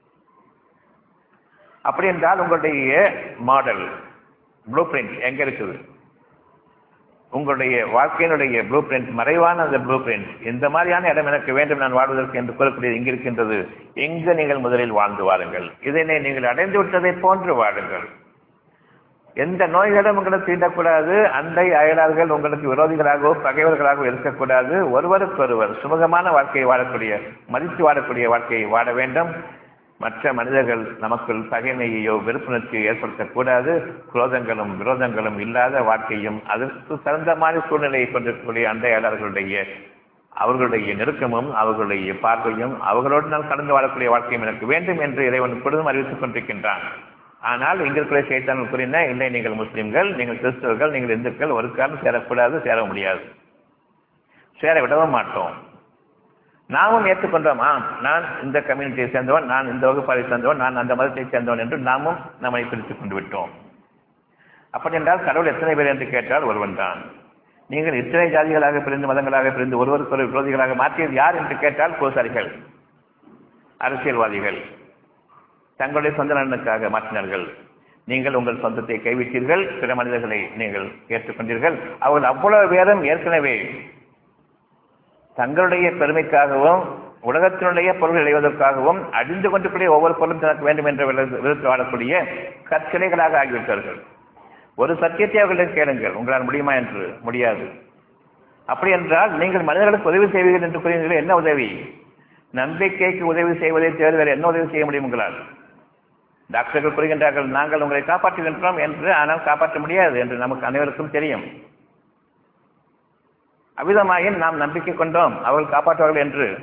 அப்படி என்றால் உங்களுடைய மாடல் ப்ளூ பிரிண்ட் எங்க இருக்குது உங்களுடைய வாழ்க்கையினுடைய ப்ளூ பிரிண்ட் மறைவான அந்த ப்ளூ பிரிண்ட் இந்த மாதிரியான இடம் எனக்கு வேண்டும் நான் வாழ்வதற்கு என்று கூறக்கூடியது எங்க இருக்கின்றது எங்கு நீங்கள் முதலில் வாழ்ந்து வாருங்கள் இதனை நீங்கள் அடைந்து விட்டதை போன்று வாழுங்கள் எந்த நோய்களும் உங்களுக்கு தீண்டக்கூடாது அண்டை அயலார்கள் உங்களுக்கு விரோதிகளாகவோ பகைவர்களாகவோ இருக்கக்கூடாது ஒருவருக்கொருவர் சுமூகமான வாழ்க்கையை வாழக்கூடிய மதித்து வாழக்கூடிய வாழ்க்கையை வாழ வேண்டும் மற்ற மனிதர்கள் நமக்குள் பகைமையையோ வெறுப்புணர்ச்சியோ ஏற்படுத்தக்கூடாது குரோதங்களும் விரோதங்களும் இல்லாத வாழ்க்கையும் அதற்கு தகுந்த மாதிரி சூழ்நிலையை கொண்டிருக்கக்கூடிய அண்டையாளர்களுடைய அவர்களுடைய நெருக்கமும் அவர்களுடைய பார்வையும் அவர்களோடு நான் கடந்து வாழக்கூடிய வாழ்க்கையும் எனக்கு வேண்டும் என்று இறைவன் பொழுதும் அறிவித்துக் கொண்டிருக்கின்றான் ஆனால் இங்கிருக்கிற சைத்தான்கள் கூறின இல்லை நீங்கள் முஸ்லிம்கள் நீங்கள் கிறிஸ்தவர்கள் நீங்கள் இந்துக்கள் ஒரு காரணம் சேரக்கூடாது சேர முடியாது சேர விடவும் மாட்டோம் நாமும் ஏற்றுக்கொண்டோம் ஆம் நான் இந்த கம்யூனிட்டியை சேர்ந்தவன் நான் இந்த வகுப்பாளை சேர்ந்தவன் நான் அந்த மதத்தை சேர்ந்தவன் என்று நாமும் நம்மை பிரித்துக் கொண்டு விட்டோம் அப்படி என்றால் கடவுள் எத்தனை பேர் என்று கேட்டால் ஒருவன் தான் நீங்கள் இத்தனை ஜாதிகளாக பிரிந்து மதங்களாக பிரிந்து ஒருவருக்கு ஒரு விரோதிகளாக மாற்றியது யார் என்று கேட்டால் பூசாரிகள் அரசியல்வாதிகள் தங்களுடைய சொந்த நலனுக்காக மாற்றினார்கள் நீங்கள் உங்கள் சொந்தத்தை கைவிட்டீர்கள் பிற மனிதர்களை நீங்கள் ஏற்றுக்கொண்டீர்கள் அவர்கள் அவ்வளவு பேரும் ஏற்கனவே தங்களுடைய பெருமைக்காகவும் உலகத்தினுடைய பொருள் இழைவதற்காகவும் அழிந்து கொண்டிருக்கூடிய ஒவ்வொரு பொருளும் தனக்கு வேண்டும் என்ற விதத்தில் வாழக்கூடிய கற்சிலைகளாக ஆகிவிட்டார்கள் ஒரு சத்தியத்தை அவர்களிடம் கேளுங்கள் உங்களால் முடியுமா என்று முடியாது அப்படி என்றால் நீங்கள் மனிதர்களுக்கு உதவி செய்வீர்கள் என்று கூறுகிறீர்கள் என்ன உதவி நம்பிக்கைக்கு உதவி செய்வதை தவிர வேறு என்ன உதவி செய்ய முடியும் உங்களால் டாக்டர்கள் கூறுகின்றார்கள் நாங்கள் உங்களை காப்பாற்றுகின்றோம் என்று ஆனால் காப்பாற்ற முடியாது என்று நமக்கு அனைவருக்கும் தெரியும் அவ்விதமாயின் நாம் நம்பிக்கை கொண்டோம் அவர்கள் காப்பாற்றுவார்கள் என்று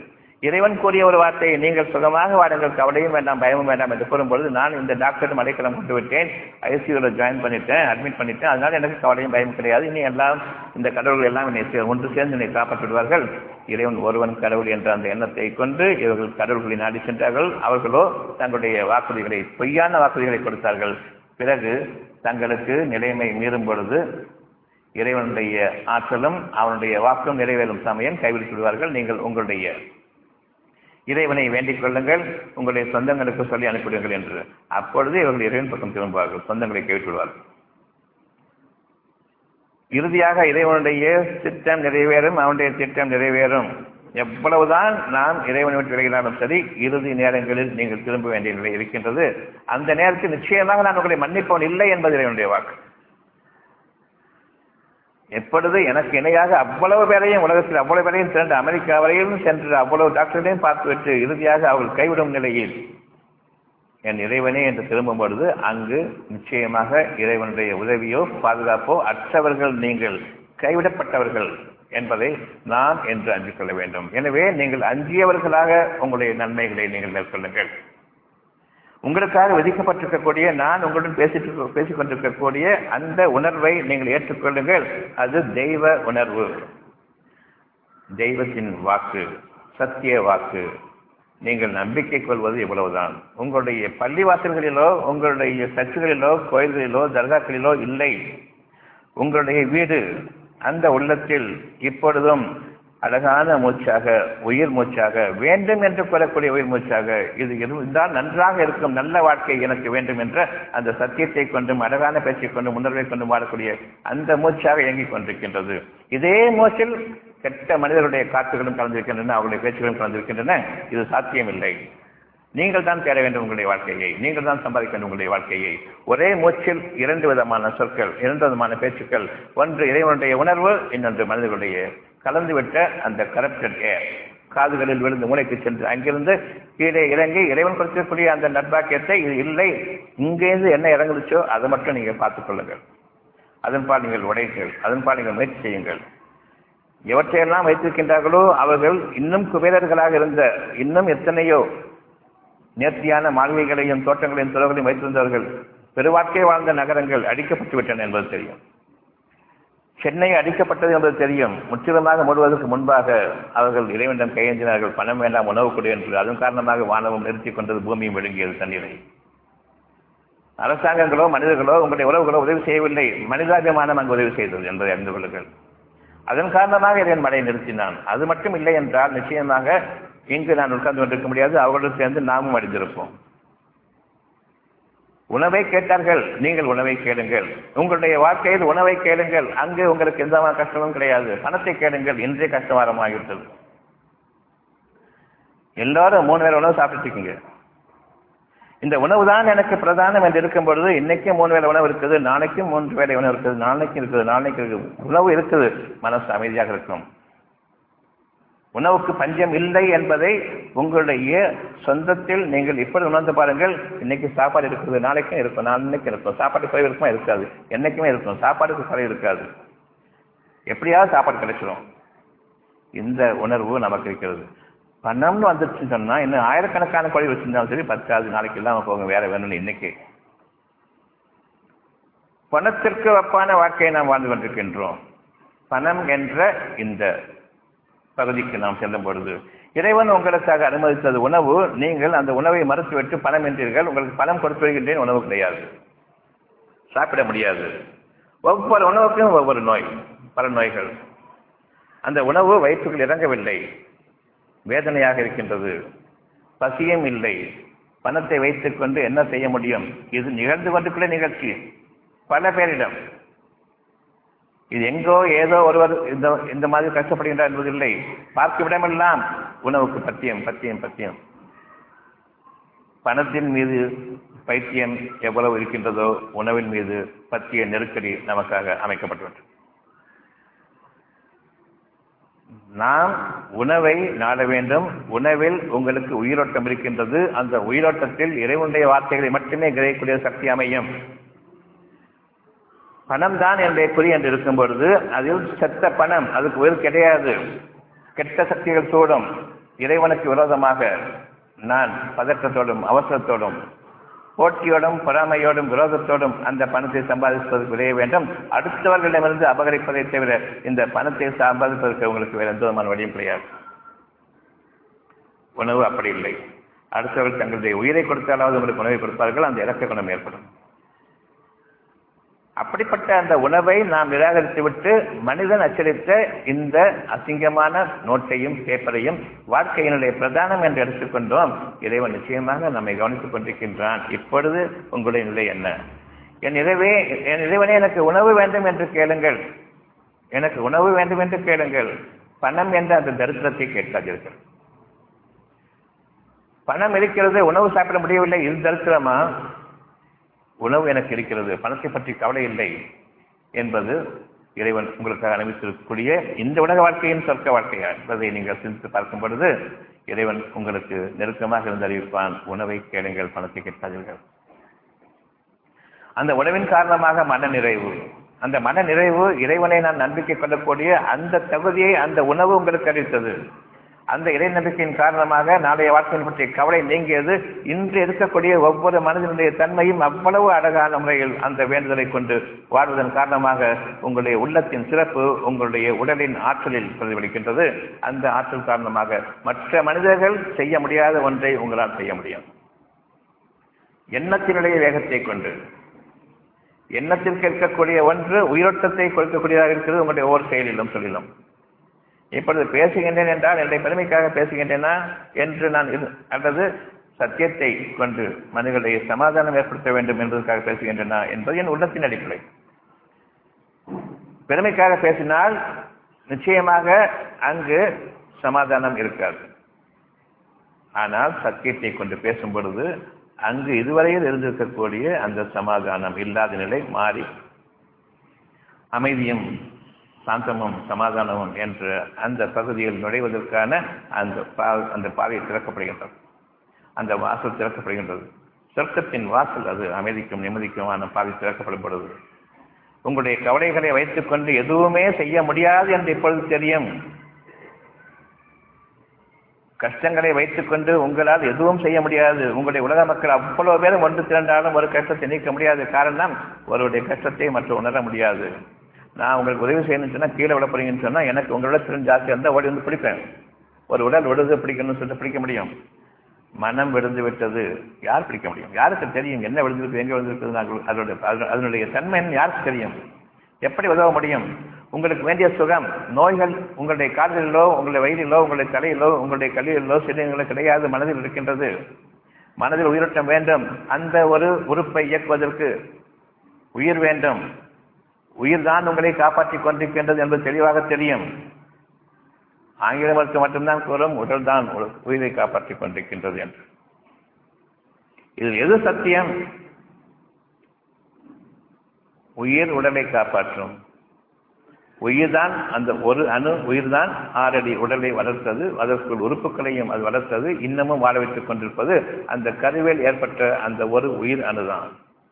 இறைவன் கூறிய ஒரு வார்த்தையை நீங்கள் சுகமாக வாடுங்கள் கவலையும் வேண்டாம் பயமும் வேண்டாம் என்று கூறும்பொழுது நான் இந்த டாக்டரும் அடைக்கலம் கொண்டு விட்டேன் ஐசியூவில் ஜாயின் பண்ணிட்டேன் அட்மிட் பண்ணிட்டேன் அதனால எனக்கு கவலையும் பயம் கிடையாது இனி எல்லாம் இந்த கடவுள்கள் எல்லாம் என்னை சே- ஒன்று சேர்ந்து என்னை காப்பாற்றிடுவார்கள் இறைவன் ஒருவன் கடவுள் என்ற அந்த எண்ணத்தை கொண்டு இவர்கள் கடவுள்களை நாடி சென்றார்கள் அவர்களோ தங்களுடைய வாக்குறுதிகளை பொய்யான வாக்குறுதிகளை கொடுத்தார்கள் பிறகு தங்களுக்கு நிலைமை மீறும் பொழுது இறைவனுடைய ஆற்றலும் அவனுடைய வாக்கும் நிறைவேறும் சமயம் கைவிட்டு விடுவார்கள் நீங்கள் உங்களுடைய இறைவனை வேண்டிக் கொள்ளுங்கள் உங்களுடைய சொந்தங்களுக்கு சொல்லி அனுப்பிடுங்கள் என்று அப்பொழுது இவர்கள் இறைவன் பக்கம் திரும்புவார்கள் சொந்தங்களை கைவிட்டு விடுவார்கள் இறுதியாக இறைவனுடைய திட்டம் நிறைவேறும் அவனுடைய திட்டம் நிறைவேறும் எவ்வளவுதான் நாம் இறைவனை விட்டு விலகினாலும் சரி இறுதி நேரங்களில் நீங்கள் திரும்ப வேண்டிய நிலை இருக்கின்றது அந்த நேரத்தில் நிச்சயமாக நான் உங்களை மன்னிப்பவன் இல்லை என்பது இறைவனுடைய வாக்கு எப்பொழுது எனக்கு இணையாக அவ்வளவு பேரையும் உலகத்தில் அவ்வளவு பேரையும் திரண்டு அமெரிக்கா வரையிலும் சென்று அவ்வளவு டாக்டர்களையும் பார்த்துவிட்டு இறுதியாக அவர்கள் கைவிடும் நிலையில் என் இறைவனே என்று திரும்பும் பொழுது அங்கு நிச்சயமாக இறைவனுடைய உதவியோ பாதுகாப்போ அற்றவர்கள் நீங்கள் கைவிடப்பட்டவர்கள் என்பதை நான் என்று அஞ்சிக் கொள்ள வேண்டும் எனவே நீங்கள் அஞ்சியவர்களாக உங்களுடைய நன்மைகளை நீங்கள் மேற்கொள்ளுங்கள் உங்களுக்காக விதிக்கப்பட்டிருக்கக்கூடிய நான் உங்களுடன் பேசிட்டு பேசிக் கொண்டிருக்கக்கூடிய அந்த உணர்வை நீங்கள் ஏற்றுக்கொள்ளுங்கள் அது தெய்வ உணர்வு தெய்வத்தின் வாக்கு சத்திய வாக்கு நீங்கள் நம்பிக்கை கொள்வது இவ்வளவுதான் உங்களுடைய பள்ளிவாசல்களிலோ உங்களுடைய சர்ச்சுகளிலோ கோயில்களிலோ தர்காக்களிலோ இல்லை உங்களுடைய வீடு அந்த உள்ளத்தில் இப்பொழுதும் அழகான மூச்சாக உயிர் மூச்சாக வேண்டும் என்று கூறக்கூடிய உயிர் மூச்சாக இது இருந்தால் நன்றாக இருக்கும் நல்ல வாழ்க்கை எனக்கு வேண்டும் என்ற அந்த சத்தியத்தை கொண்டும் அழகான பேச்சை கொண்டும் உணர்வை கொண்டும் வாழக்கூடிய அந்த மூச்சாக இயங்கிக் கொண்டிருக்கின்றது இதே மூச்சில் கெட்ட மனிதர்களுடைய காற்றுகளும் கலந்திருக்கின்றன அவருடைய பேச்சுகளும் கலந்திருக்கின்றன இது சாத்தியமில்லை நீங்கள் தான் தேட வேண்டும் உங்களுடைய வாழ்க்கையை நீங்கள் தான் சம்பாதிக்க வேண்டும் உங்களுடைய வாழ்க்கையை ஒரே மூச்சில் இரண்டு விதமான சொற்கள் இரண்டு விதமான பேச்சுக்கள் ஒன்று இறைவனுடைய உணர்வு இன்னொன்று மனிதர்களுடைய கலந்துவிட்ட அந்த கரப்டட் ஏர் காதுகளில் விழுந்து மூளைக்கு சென்று அங்கிருந்து கீழே இறங்கி இறைவன் கொடுக்கக்கூடிய அந்த நட்பாக்கியத்தை இது இல்லை இங்கேருந்து என்ன இறங்குச்சோ அதை மட்டும் நீங்கள் பார்த்துக் கொள்ளுங்கள் அதன்பால் நீங்கள் உடையுங்கள் அதன்பால் நீங்கள் முயற்சி செய்யுங்கள் எவற்றையெல்லாம் வைத்திருக்கின்றார்களோ அவர்கள் இன்னும் குபேரர்களாக இருந்த இன்னும் எத்தனையோ நேர்த்தியான மாளிகைகளையும் தோட்டங்களையும் துறவுகளையும் வைத்திருந்தவர்கள் பெருவாழ்க்கை வாழ்ந்த நகரங்கள் அடிக்கப்பட்டு விட்டன என்பது தெரியும் சென்னை அடிக்கப்பட்டது என்பது தெரியும் முற்றிலுமாக மூடுவதற்கு முன்பாக அவர்கள் இறைவனிடம் கையேந்தினார்கள் பணம் வேண்டாம் உணவு கொடு என்று அதன் காரணமாக வானவம் நிறுத்திக் கொண்டது பூமியும் விழுங்கியது தண்ணீரை அரசாங்கங்களோ மனிதர்களோ உங்களுடைய உறவுகளோ உதவி செய்யவில்லை மனிதாபிமானம் அங்கு உதவி செய்தது என்பதை அறிந்து கொள்ளுங்கள் அதன் காரணமாக இறைவன் மழையை நிறுத்தினான் அது மட்டும் இல்லை என்றால் நிச்சயமாக இங்கு நான் உட்கார்ந்து கொண்டிருக்க முடியாது அவர்களுடன் சேர்ந்து நாமும் அடைந்திருப்போம் உணவை கேட்டார்கள் நீங்கள் உணவை கேளுங்கள் உங்களுடைய வாழ்க்கையில் உணவை கேளுங்கள் அங்கு உங்களுக்கு எந்த கஷ்டமும் கிடையாது பணத்தை கேளுங்கள் இன்றே கஷ்டமாரமாகிவிட்டது எல்லாரும் மூணு வேளை உணவு சாப்பிட்டு இருக்கீங்க இந்த உணவு தான் எனக்கு பிரதானம் என்று இருக்கும் பொழுது இன்னைக்கும் மூணு வேளை உணவு இருக்குது நாளைக்கும் மூன்று வேளை உணவு இருக்குது நாளைக்கு இருக்குது நாளைக்கு இருக்குது உணவு இருக்குது மனசு அமைதியாக இருக்கும் உணவுக்கு பஞ்சம் இல்லை என்பதை உங்களுடைய சொந்தத்தில் நீங்கள் இப்படி உணர்ந்து பாருங்கள் இன்னைக்கு சாப்பாடு இருக்குது நாளைக்கும் இருக்கும் நாளைக்கு இருக்கும் சாப்பாடு குறைவு இருக்குமா இருக்காது என்னைக்குமே இருக்கும் சாப்பாடுக்கு குறை இருக்காது எப்படியாவது சாப்பாடு கிடைச்சிடும் இந்த உணர்வு நமக்கு இருக்கிறது பணம்னு வந்துருச்சுன்னு சொன்னா இன்னும் ஆயிரக்கணக்கான கோழி வச்சிருந்தாலும் சரி பத்தாது நாளைக்கு இல்லாம போங்க வேற வேணும்னு இன்னைக்கு பணத்திற்கு ஒப்பான வாழ்க்கையை நாம் வாழ்ந்து கொண்டிருக்கின்றோம் பணம் என்ற இந்த பகுதிக்கு நாம் செல்லும் பொழுது இறைவன் உங்களுக்காக அனுமதித்தது உணவு நீங்கள் அந்த உணவை மறுத்துவிட்டு பணம் என்றீர்கள் உங்களுக்கு பணம் கொடுத்து வருகின்றேன் உணவு கிடையாது சாப்பிட முடியாது ஒவ்வொரு உணவுக்கும் ஒவ்வொரு நோய் பல நோய்கள் அந்த உணவு வயிற்றுக்குள் இறங்கவில்லை வேதனையாக இருக்கின்றது பசியும் இல்லை பணத்தை வைத்துக் கொண்டு என்ன செய்ய முடியும் இது நிகழ்ந்து கொண்டிருக்கிற நிகழ்ச்சி பல பேரிடம் இது எங்கோ ஏதோ ஒருவர் இந்த இந்த மாதிரி கஷ்டப்படுகின்றார் என்பதில்லை பார்க்கும் இடமெல்லாம் உணவுக்கு பத்தியம் பத்தியம் பத்தியம் பணத்தின் மீது பைத்தியம் எவ்வளவு இருக்கின்றதோ உணவின் மீது பத்திய நெருக்கடி நமக்காக அமைக்கப்பட்டுள்ளது நாம் உணவை நாட வேண்டும் உணவில் உங்களுக்கு உயிரோட்டம் இருக்கின்றது அந்த உயிரோட்டத்தில் இறைவனுடைய வார்த்தைகளை மட்டுமே கிரகிக்கூடிய சக்தி அமையும் பணம் தான் என்னுடைய குறி என்று இருக்கும் பொழுது அதில் செத்த பணம் அதுக்கு உயிர் கிடையாது கெட்ட சக்திகள் சூடும் இறைவனுக்கு விரோதமாக நான் பதற்றத்தோடும் அவசரத்தோடும் போட்டியோடும் பொறாமையோடும் விரோதத்தோடும் அந்த பணத்தை சம்பாதிப்பதற்கு விளைய வேண்டும் அடுத்தவர்களிடமிருந்து அபகரிப்பதை தவிர இந்த பணத்தை சம்பாதிப்பதற்கு உங்களுக்கு வேறு எந்த விதமான வழியும் கிடையாது உணவு அப்படி இல்லை அடுத்தவர்கள் தங்களுடைய உயிரை கொடுத்தாலாவது உங்களுக்கு உணவை கொடுப்பார்கள் அந்த இறக்க குணம் ஏற்படும் அப்படிப்பட்ட அந்த உணவை நாம் நிராகரித்து விட்டு மனிதன் அச்சடித்த இந்த அசிங்கமான நோட்டையும் பேப்பரையும் வாழ்க்கையினுடைய பிரதானம் என்று எடுத்துக்கொண்டோம் இறைவன் நிச்சயமாக நம்மை கவனித்துக் கொண்டிருக்கின்றான் இப்பொழுது உங்களுடைய நிலை என்ன என் இறைவே என் இறைவனே எனக்கு உணவு வேண்டும் என்று கேளுங்கள் எனக்கு உணவு வேண்டும் என்று கேளுங்கள் பணம் என்ற அந்த தரித்திரத்தை கேட்காதீர்கள் பணம் இருக்கிறது உணவு சாப்பிட முடியவில்லை இது தரித்திரமா உணவு எனக்கு இருக்கிறது பணத்தை பற்றி கவலை இல்லை என்பது இறைவன் உங்களுக்காக அனுமதித்திருக்கக்கூடிய இந்த உலக வாழ்க்கையின் சொர்க்க வாழ்க்கையா என்பதை நீங்கள் சிந்தித்து பார்க்கும் பொழுது இறைவன் உங்களுக்கு நெருக்கமாக இருந்து அறிவிப்பான் உணவை கேளுங்கள் பணத்தை கேட்காதீர்கள் அந்த உணவின் காரணமாக மன நிறைவு அந்த மன நிறைவு இறைவனை நான் நம்பிக்கை கொள்ளக்கூடிய அந்த தகுதியை அந்த உணவு உங்களுக்கு அளித்தது அந்த இறை நம்பிக்கையின் காரணமாக நாளைய வாழ்க்கையை பற்றிய கவலை நீங்கியது இன்று இருக்கக்கூடிய ஒவ்வொரு மனிதனுடைய தன்மையும் அவ்வளவு அழகான முறையில் அந்த வேண்டுதலை கொண்டு வாழ்வதன் காரணமாக உங்களுடைய உள்ளத்தின் சிறப்பு உங்களுடைய உடலின் ஆற்றலில் பிரதிபலிக்கின்றது அந்த ஆற்றல் காரணமாக மற்ற மனிதர்கள் செய்ய முடியாத ஒன்றை உங்களால் செய்ய முடியும் எண்ணத்தினுடைய வேகத்தை கொண்டு எண்ணத்தில் கேட்கக்கூடிய ஒன்று உயிரோட்டத்தை கொடுக்கக்கூடியதாக இருக்கிறது உங்களுடைய ஒவ்வொரு செயலிலும் சொல்லிலும் இப்பொழுது பேசுகின்றேன் என்றால் என்னுடைய பெருமைக்காக பேசுகின்றேனா என்று நான் அல்லது சத்தியத்தை கொண்டு மனிதர்களுடைய சமாதானம் ஏற்படுத்த வேண்டும் என்பதற்காக பேசுகின்றனா என்பது என் உள்ளத்தின் அடிப்படை பெருமைக்காக பேசினால் நிச்சயமாக அங்கு சமாதானம் இருக்காது ஆனால் சத்தியத்தை கொண்டு பேசும் பொழுது அங்கு இதுவரையில் இருந்திருக்கக்கூடிய அந்த சமாதானம் இல்லாத நிலை மாறி அமைதியும் சாந்தமும் சமாதானமும் என்ற அந்த பகுதியில் நுழைவதற்கான அந்த பா அந்த பாதை திறக்கப்படுகின்றது அந்த வாசல் திறக்கப்படுகின்றது சொர்க்கத்தின் வாசல் அது அமைதிக்கும் நிம்மதிக்குமான பாதை திறக்கப்படும் பொழுது உங்களுடைய கவலைகளை வைத்துக்கொண்டு எதுவுமே செய்ய முடியாது என்று இப்பொழுது தெரியும் கஷ்டங்களை வைத்துக்கொண்டு உங்களால் எதுவும் செய்ய முடியாது உங்களுடைய உலக மக்கள் அவ்வளவு பேரும் ஒன்று திரண்டாலும் ஒரு கஷ்டத்தை நீக்க முடியாது காரணம் ஒருவருடைய கஷ்டத்தை மற்ற உணர முடியாது நான் உங்களுக்கு உதவி செய்யணும்னு சொன்னால் கீழே விட போறீங்கன்னு சொன்னால் எனக்கு உங்களோட திறன் ஜாஸ்தியாக இருந்தால் ஓடி வந்து பிடிப்பேன் ஒரு உடல் விடுது பிடிக்கணும்னு சொல்லிட்டு பிடிக்க முடியும் மனம் விழுந்து விட்டது யார் பிடிக்க முடியும் யாருக்கு தெரியும் என்ன விழுந்திருக்கு எங்கே விழுந்திருக்குது நாங்கள் அதனுடைய அதனுடைய தன்மை என்ன யாருக்கு தெரியும் எப்படி உதவ முடியும் உங்களுக்கு வேண்டிய சுகம் நோய்கள் உங்களுடைய கால்களிலோ உங்களுடைய வயிறிலோ உங்களுடைய தலையிலோ உங்களுடைய கல்லிலோ சிறுங்களோ கிடையாது மனதில் இருக்கின்றது மனதில் உயிரோட்டம் வேண்டும் அந்த ஒரு உறுப்பை இயக்குவதற்கு உயிர் வேண்டும் உயிர் தான் உங்களை காப்பாற்றிக் கொண்டிருக்கின்றது என்பது தெளிவாக தெரியும் ஆங்கில மருத்துவம் மட்டும்தான் கூறும் உடல் தான் உயிரை காப்பாற்றிக் கொண்டிருக்கின்றது என்று இதில் எது சத்தியம் உயிர் உடலை காப்பாற்றும் உயிர்தான் அந்த ஒரு அணு உயிர்தான் ஆறடி உடலை வளர்த்தது அதற்குள் உறுப்புகளையும் அது வளர்த்தது இன்னமும் வாழ வைத்துக் கொண்டிருப்பது அந்த கருவில் ஏற்பட்ட அந்த ஒரு உயிர் அணுதான்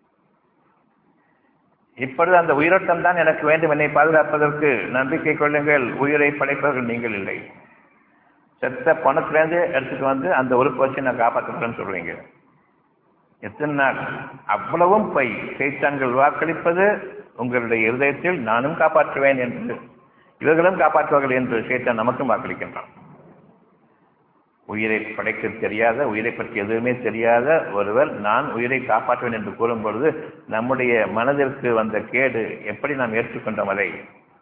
இப்பொழுது அந்த உயிரோட்டம் தான் எனக்கு வேண்டும் என்னை பாதுகாப்பதற்கு நம்பிக்கை கொள்ளுங்கள் உயிரை படைப்பவர்கள் நீங்கள் இல்லை செத்த பணத்திலேருந்து எடுத்துட்டு வந்து அந்த உறுப்பு வச்சு நான் காப்பாற்றுறேன்னு சொல்றீங்க எத்தனை நாள் அவ்வளவும் பை சைத்தான்கள் வாக்களிப்பது உங்களுடைய இருதயத்தில் நானும் காப்பாற்றுவேன் என்று இவர்களும் காப்பாற்றுவார்கள் என்று சைத்தான் நமக்கும் வாக்களிக்கின்றான் உயிரை படைக்க தெரியாத உயிரை பற்றி எதுவுமே தெரியாத ஒருவர் நான் உயிரை காப்பாற்றுவேன் என்று கூறும் பொழுது நம்முடைய மனதிற்கு வந்த கேடு எப்படி நாம் ஏற்றுக்கொண்டோம் அதை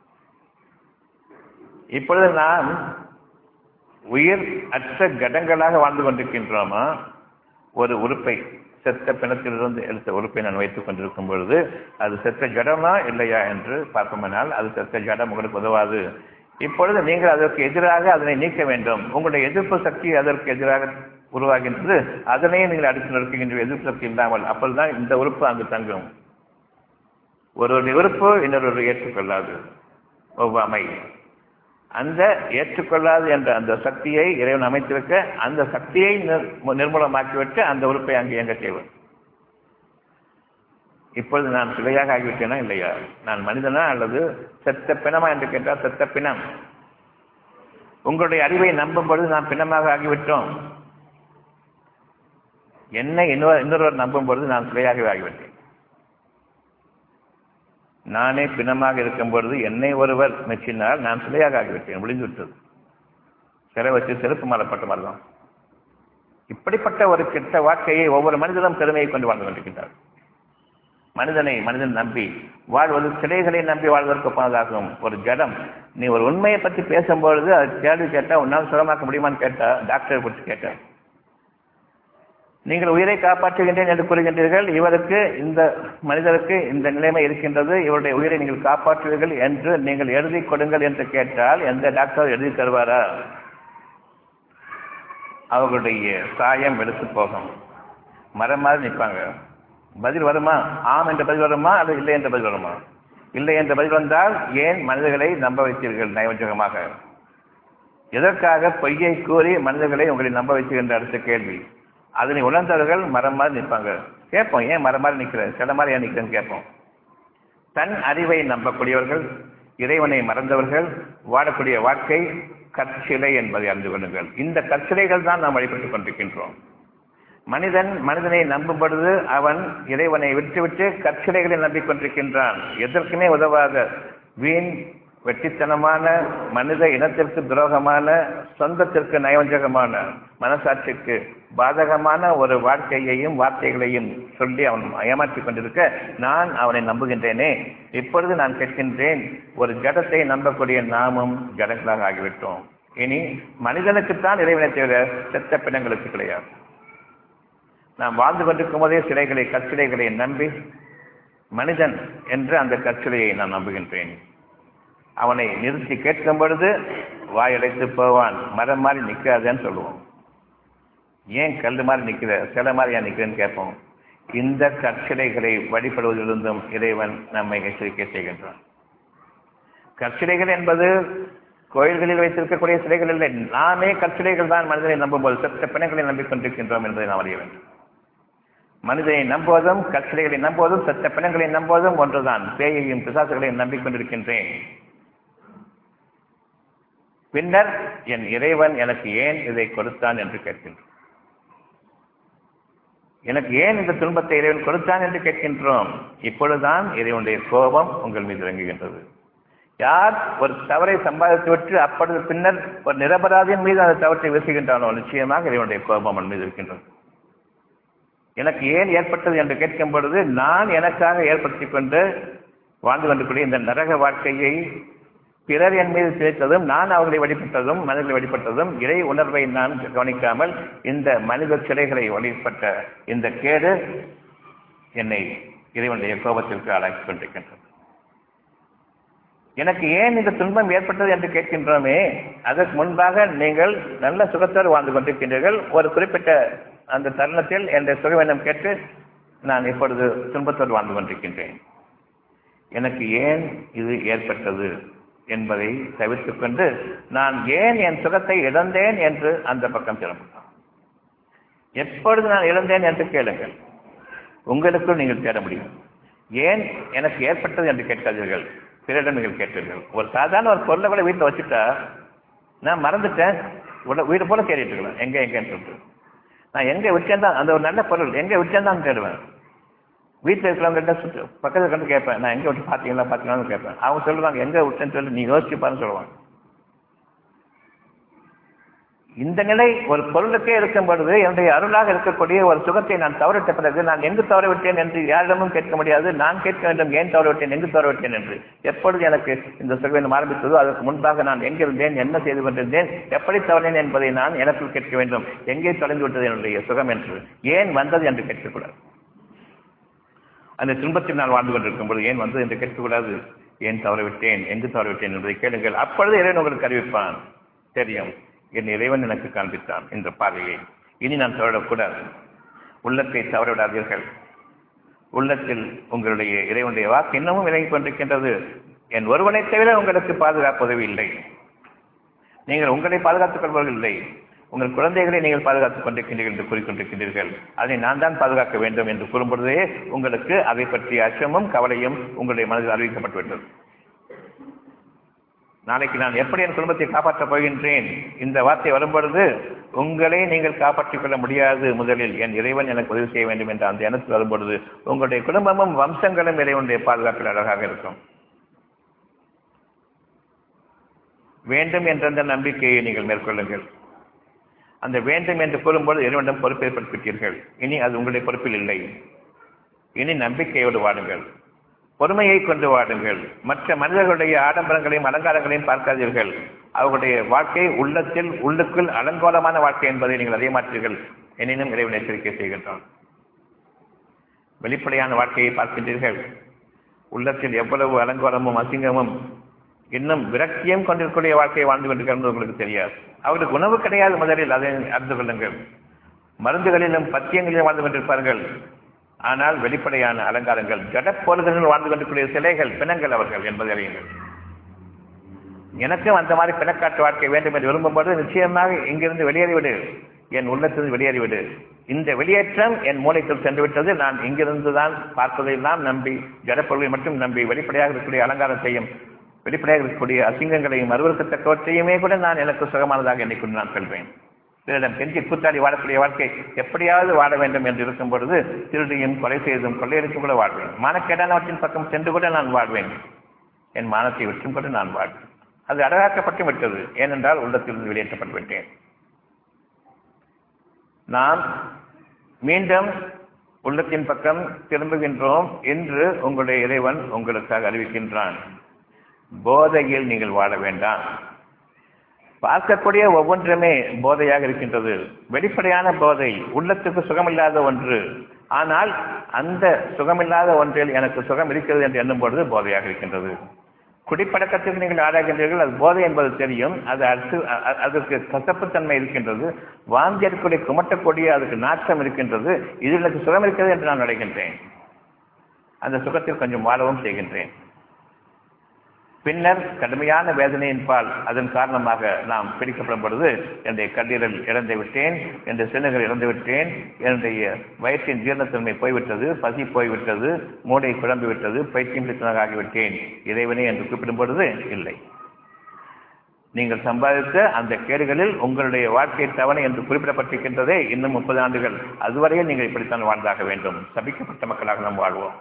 இப்பொழுது நாம் உயிர் அற்ற கடங்களாக வாழ்ந்து கொண்டிருக்கின்றோமா ஒரு உறுப்பை செத்த பிணத்திலிருந்து எடுத்த உறுப்பை நான் வைத்துக் கொண்டிருக்கும் பொழுது அது செத்த ஜடமா இல்லையா என்று பார்ப்போம்னால் அது செத்த ஜடம் உங்களுக்கு உதவாது இப்பொழுது நீங்கள் அதற்கு எதிராக அதனை நீக்க வேண்டும் உங்களுடைய எதிர்ப்பு சக்தி அதற்கு எதிராக உருவாகின்றது அதனையே நீங்கள் அடித்து நிறுத்துகின்ற எதிர்ப்பு சக்தி இல்லாமல் அப்பொழுதுதான் இந்த உறுப்பு அங்கு தங்கும் ஒருவருடைய உறுப்பு இன்னொரு ஏற்றுக்கொள்ளாது ஒவ்வாமை அந்த ஏற்றுக்கொள்ளாது என்ற அந்த சக்தியை இறைவன் அமைத்திருக்க அந்த சக்தியை நிர்மூலமாக்கிவிட்டு அந்த உறுப்பை அங்கு இயங்க செய்வது இப்பொழுது நான் சிலையாக ஆகிவிட்டேனா இல்லையா நான் மனிதனா அல்லது செத்த பிணமா என்று கேட்டால் செத்த பிணம் உங்களுடைய அறிவை நம்பும் பொழுது நாம் பின்னமாக ஆகிவிட்டோம் என்னை இன்னொரு இன்னொருவர் நம்பும் பொழுது நான் சிலையாகவே ஆகிவிட்டேன் நானே பிணமாக இருக்கும் பொழுது என்னை ஒருவர் மெச்சினால் நான் சிலையாக ஆகிவிட்டேன் விழுந்து விட்டது சிலை வச்சு செருப்பு மாறப்பட்ட மாதிரி தான் இப்படிப்பட்ட ஒரு கெட்ட வாழ்க்கையை ஒவ்வொரு மனிதனும் பெருமையை கொண்டு வாழ்ந்து கொண்டிருக்கின்றார் மனிதனை மனிதன் நம்பி வாழ்வது சிலைகளை நம்பி வாழ்வதற்கு போனதாகும் ஒரு ஜடம் நீ ஒரு உண்மையை பற்றி பேசும்பொழுது அது கேள்வி கேட்டா உன்னால் சுகமாக்க முடியுமான்னு கேட்டா டாக்டரை பிடிச்சி கேட்டார் நீங்கள் உயிரை காப்பாற்றுகின்றேன் என்று கூறுகின்றீர்கள் இவருக்கு இந்த மனிதருக்கு இந்த நிலைமை இருக்கின்றது இவருடைய உயிரை நீங்கள் காப்பாற்றுவீர்கள் என்று நீங்கள் எழுதி கொடுங்கள் என்று கேட்டால் எந்த டாக்டர் எழுதி தருவாரா அவர்களுடைய சாயம் எடுத்து போகும் மரம் மாதிரி நிற்பாங்க பதில் வருமா ஆம் என்ற பதில் வருமா அல்லது இல்லை என்ற பதில் வருமா இல்லை என்ற பதில் வந்தால் ஏன் மனிதர்களை நம்ப வைத்தீர்கள் நைவஞ்சகமாக எதற்காக பொய்யை கூறி மனிதர்களை உங்களை நம்ப வைத்தீர்கள் அடுத்த கேள்வி அதனை உணர்ந்தவர்கள் மரம் மாதிரி நிற்பாங்க கேட்போம் ஏன் மரம் மாதிரி நிற்கிற சில மாதிரி ஏன் நிற்கிறேன்னு கேட்போம் தன் அறிவை நம்பக்கூடியவர்கள் இறைவனை மறந்தவர்கள் வாழக்கூடிய வாழ்க்கை கற்சிலை என்பதை அறிந்து கொள்ளுங்கள் இந்த கற்சிலைகள் தான் நாம் வழிபட்டுக் கொண்டிருக்கின்றோம் மனிதன் மனிதனை நம்பும் பொழுது அவன் இறைவனை விட்டுவிட்டு கற்சிலைகளை நம்பிக்கொண்டிருக்கின்றான் எதற்குமே உதவாத வீண் வெட்டித்தனமான மனித இனத்திற்கு துரோகமான சொந்தத்திற்கு நயவஞ்சகமான மனசாட்சிக்கு பாதகமான ஒரு வாழ்க்கையையும் வார்த்தைகளையும் சொல்லி அவன் ஏமாற்றிக் கொண்டிருக்க நான் அவனை நம்புகின்றேனே இப்பொழுது நான் கேட்கின்றேன் ஒரு ஜடத்தை நம்பக்கூடிய நாமும் ஜடங்களாக ஆகிவிட்டோம் இனி மனிதனுக்குத்தான் இறைவனை தவிர செத்த பிணங்களுக்கு கிடையாது நாம் வாழ்ந்து கொண்டிருக்கும் போதே சிலைகளை கற்சிலைகளை நம்பி மனிதன் என்று அந்த கற்சிலையை நான் நம்புகின்றேன் அவனை நிறுத்தி கேட்கும் பொழுது வாயடைத்து போவான் மரம் மாதிரி நிற்காதேன்னு சொல்லுவோம் ஏன் கல் மாதிரி நிற்கிற சில மாதிரி ஏன் நிற்கிறேன்னு கேட்போம் இந்த கற்சிலைகளை வழிபடுவதிலிருந்தும் இறைவன் நம்மை எச்சரிக்கை செய்கின்றான் கற்சிலைகள் என்பது கோயில்களில் வைத்திருக்கக்கூடிய சிலைகள் இல்லை நாமே கற்சிலைகள் தான் மனிதனை நம்பும்போது சத்த பிணங்களை நம்பிக்கொண்டிருக்கின்றோம் என்பதை நாம் அறிய வேண்டும் மனிதனை நம்புவதும் கற்சிலைகளை நம்புவதும் சத்த பிணங்களை நம்புவதும் ஒன்றுதான் பேயையும் பிசாசுகளையும் நம்பிக்கொண்டிருக்கின்றேன் பின்னர் என் இறைவன் எனக்கு ஏன் இதை கொடுத்தான் என்று கேட்கின்றோம் எனக்கு ஏன் இந்த துன்பத்தை இறைவன் கொடுத்தான் என்று கேட்கின்றோம் இப்பொழுதுதான் இறைவனுடைய கோபம் உங்கள் மீது இறங்குகின்றது யார் ஒரு தவறை சம்பாதித்து விட்டு அப்பொழுது பின்னர் ஒரு நிரபராதியின் மீது அந்த தவற்றை வீசுகின்றானோ நிச்சயமாக இறைவனுடைய கோபம் அவன் மீது இருக்கின்றது எனக்கு ஏன் ஏற்பட்டது என்று கேட்கும் பொழுது நான் எனக்காக ஏற்படுத்திக் கொண்டு வாழ்ந்து கொண்டிருக்கூடிய இந்த நரக வாழ்க்கையை பிறர் என் மீது திரைத்ததும் நான் அவர்களை வழிபட்டதும் மனிதர்களை வழிபட்டதும் இறை உணர்வை நான் கவனிக்காமல் இந்த மனித சிலைகளை வழிபட்ட இந்த கேடு என்னை இறைவனுடைய கோபத்திற்கு ஆளாக்கிக் கொண்டிருக்கின்றது எனக்கு ஏன் இந்த துன்பம் ஏற்பட்டது என்று கேட்கின்றோமே அதற்கு முன்பாக நீங்கள் நல்ல சுகத்தோடு வாழ்ந்து கொண்டிருக்கின்றீர்கள் ஒரு குறிப்பிட்ட அந்த தருணத்தில் என்ற சுகவெண்ணம் கேட்டு நான் இப்பொழுது துன்பத்தோடு வாழ்ந்து கொண்டிருக்கின்றேன் எனக்கு ஏன் இது ஏற்பட்டது என்பதை தவிர்த்துக் கொண்டு நான் ஏன் என் சுகத்தை இழந்தேன் என்று அந்த பக்கம் திரும்பலாம் எப்பொழுது நான் இழந்தேன் என்று கேளுங்கள் உங்களுக்குள் நீங்கள் தேட முடியும் ஏன் எனக்கு ஏற்பட்டது என்று கேட்காதீர்கள் பிறரிடம் நீங்கள் கேட்டீர்கள் ஒரு சாதாரண ஒரு பொருளை கூட வீட்டில் வச்சுட்டா நான் மறந்துட்டேன் உட வீடு போல தேடிட்டு இருக்கலாம் எங்க எங்கன்னு சொல்லிட்டு நான் எங்க விட்டேன் தான் அந்த ஒரு நல்ல பொருள் எங்க விட்டேன் தான் தேடுவேன் வீட்டில் இருக்கிறவங்ககிட்ட சுற்று பக்கத்தில் கண்டு கேட்பேன் நான் எங்க விட்டு பார்த்தீங்களா பார்த்தீங்களான்னு கேட்பேன் அவங்க சொல்லுவாங்க எங்க விட்டேன்னு சொல்லி நீ யோசிச்சு பாருன்னு சொல்லுவாங்க இந்த நிலை ஒரு பொருளுக்கே இருக்கும் பொழுது என்னுடைய அருளாக இருக்கக்கூடிய ஒரு சுகத்தை நான் தவறிட்ட பிறகு நான் எங்கு தவற விட்டேன் என்று யாரிடமும் கேட்க முடியாது நான் கேட்க வேண்டும் ஏன் தவற விட்டேன் எங்கு தவற விட்டேன் என்று எப்பொழுது எனக்கு இந்த சுகம் ஆரம்பித்ததோ அதற்கு முன்பாக நான் எங்கிருந்தேன் என்ன செய்து கொண்டிருந்தேன் எப்படி தவறினேன் என்பதை நான் எனக்குள் கேட்க வேண்டும் எங்கே தொலைந்து விட்டது என்னுடைய சுகம் என்று ஏன் வந்தது என்று கேட்கக்கூடாது அந்த துன்பத்தில் நான் வாழ்ந்து கொண்டிருக்கும் பொழுது ஏன் வந்தது என்று கேட்கக்கூடாது ஏன் தவற விட்டேன் எங்கு தவற விட்டேன் என்பதை கேளுங்கள் அப்பொழுது இறைவன் உங்களுக்கு அறிவிப்பான் தெரியும் என் இறைவன் எனக்கு காண்பித்தான் என்ற பார்வையை இனி நான் தவறக்கூடாது உள்ளத்தை தவறவிடாதீர்கள் உள்ளத்தில் உங்களுடைய இறைவனுடைய வாக்கு இன்னமும் விலகிக் கொண்டிருக்கின்றது என் ஒருவனை தவிர உங்களுக்கு பாதுகாப்பு உதவி இல்லை நீங்கள் உங்களை பாதுகாத்துக் கொள்வர்கள் இல்லை உங்கள் குழந்தைகளை நீங்கள் பாதுகாத்துக் கொண்டிருக்கின்றீர்கள் என்று கூறிக்கொண்டிருக்கின்றீர்கள் அதை நான் தான் பாதுகாக்க வேண்டும் என்று கூறும்பொழுதே உங்களுக்கு அதை பற்றிய அச்சமும் கவலையும் உங்களுடைய மனதில் அறிவிக்கப்பட்டுவிட்டது நாளைக்கு நான் எப்படி என் குடும்பத்தை காப்பாற்றப் போகின்றேன் இந்த வார்த்தை வரும்பொழுது உங்களை நீங்கள் காப்பாற்றிக் கொள்ள முடியாது முதலில் என் இறைவன் எனக்கு உதவி செய்ய வேண்டும் என்ற அந்த எண்ணத்தில் வரும்பொழுது உங்களுடைய குடும்பமும் வம்சங்களும் இறைவனுடைய பாதுகாப்பில் அழகாக இருக்கும் வேண்டும் என்ற அந்த நம்பிக்கையை நீங்கள் மேற்கொள்ளுங்கள் அந்த வேண்டும் என்று கூறும்போது இறைவனிடம் பொறுப்பேற்படுத்திவிட்டீர்கள் இனி அது உங்களுடைய பொறுப்பில் இல்லை இனி நம்பிக்கையோடு வாடுங்கள் பொறுமையை கொண்டு வாடுங்கள் மற்ற மனிதர்களுடைய ஆடம்பரங்களையும் அலங்காரங்களையும் பார்க்காதீர்கள் அவர்களுடைய வாழ்க்கை உள்ளத்தில் உள்ளுக்குள் அலங்கோலமான வாழ்க்கை என்பதை நீங்கள் அறியமாற்றீர்கள் எனினும் இறைவன் எச்சரிக்கை செய்கின்றான் வெளிப்படையான வாழ்க்கையை பார்க்கின்றீர்கள் உள்ளத்தில் எவ்வளவு அலங்கோலமும் அசிங்கமும் இன்னும் விரக்தியும் கொண்டிருக்கக்கூடிய வாழ்க்கையை வாழ்ந்து கொண்டிருக்கிறது உங்களுக்கு தெரியாது அவர்களுக்கு உணவு கிடையாது முதலில் அதை அறிந்து கொள்ளுங்கள் மருந்துகளிலும் பத்தியங்களிலும் வாழ்ந்து கொண்டிருப்பார்கள் ஆனால் வெளிப்படையான அலங்காரங்கள் ஜடப்பொருள்களில் வாழ்ந்து கொண்டிருக்கூடிய சிலைகள் பிணங்கள் அவர்கள் என்பதை அறியுங்கள் எனக்கும் அந்த மாதிரி பிணக்காட்டு வாழ்க்கை வேண்டும் என்று விரும்பும்போது நிச்சயமாக இங்கிருந்து வெளியேறிவிடு என் உள்ளத்திலிருந்து வெளியேறிவிடு இந்த வெளியேற்றம் என் மூளைக்குள் சென்று விட்டது நான் இங்கிருந்து தான் பார்ப்பதையெல்லாம் நம்பி ஜடப்பொருளை மட்டும் நம்பி வெளிப்படையாக இருக்கக்கூடிய அலங்காரத்தையும் வெளிப்படையாக இருக்கக்கூடிய அசிங்கங்களையும் அருவருக்கத்தக்கவற்றையுமே கூட நான் எனக்கு சுகமானதாக எண்ணிக்கொண்டு நான் செல்வேன் பிறரிடம் கெஞ்சி கூத்தாடி வாழக்கூடிய வாழ்க்கை எப்படியாவது வாழ வேண்டும் என்று இருக்கும் பொழுது திருடியும் கொலை செய்தும் கொள்ளையடித்தும் கூட வாழ்வேன் மானக்கேடானவற்றின் பக்கம் சென்று கூட நான் வாழ்வேன் என் மானத்தை விற்றும் கூட நான் வாழ்வேன் அது அடகாக்கப்பட்டு விட்டது ஏனென்றால் உள்ளத்திலிருந்து வெளியேற்றப்பட்டு விட்டேன் நாம் மீண்டும் உள்ளத்தின் பக்கம் திரும்புகின்றோம் என்று உங்களுடைய இறைவன் உங்களுக்காக அறிவிக்கின்றான் போதையில் நீங்கள் வாழ வேண்டாம் பார்க்கக்கூடிய ஒவ்வொன்றுமே போதையாக இருக்கின்றது வெளிப்படையான போதை உள்ளத்துக்கு சுகமில்லாத ஒன்று ஆனால் அந்த சுகமில்லாத ஒன்றில் எனக்கு சுகம் இருக்கிறது என்று எண்ணும் பொழுது போதையாக இருக்கின்றது குடிப்பழக்கத்திற்கு நீங்கள் ஆராய்கின்றீர்கள் அது போதை என்பது தெரியும் அது அடுத்து அதற்கு கசப்புத்தன்மை இருக்கின்றது வாந்தி எடுக்கக்கூடிய குமட்டக்கூடிய அதுக்கு நாட்டம் இருக்கின்றது இதில் எனக்கு சுகம் இருக்கிறது என்று நான் அடைகின்றேன் அந்த சுகத்தில் கொஞ்சம் வாழவும் செய்கின்றேன் பின்னர் கடுமையான வேதனையின் பால் அதன் காரணமாக நாம் பிடிக்கப்படும் பொழுது என்னுடைய கல்லீரல் இழந்து விட்டேன் என்னுடைய சின்னங்கள் இழந்து விட்டேன் என்னுடைய வயிற்றின் ஜீரணத்தன்மை போய்விட்டது பசி போய்விட்டது மூளை குழம்பி விட்டது பைத்தியம் பிடித்தனாக ஆகிவிட்டேன் இறைவனே என்று குறிப்பிடும் பொழுது இல்லை நீங்கள் சம்பாதித்த அந்த கேடுகளில் உங்களுடைய வாழ்க்கை தவணை என்று குறிப்பிடப்பட்டிருக்கின்றதே இன்னும் முப்பது ஆண்டுகள் அதுவரையில் நீங்கள் இப்படித்தான் வாழ்ந்தாக வேண்டும் சபிக்கப்பட்ட மக்களாக நாம் வாழ்வோம்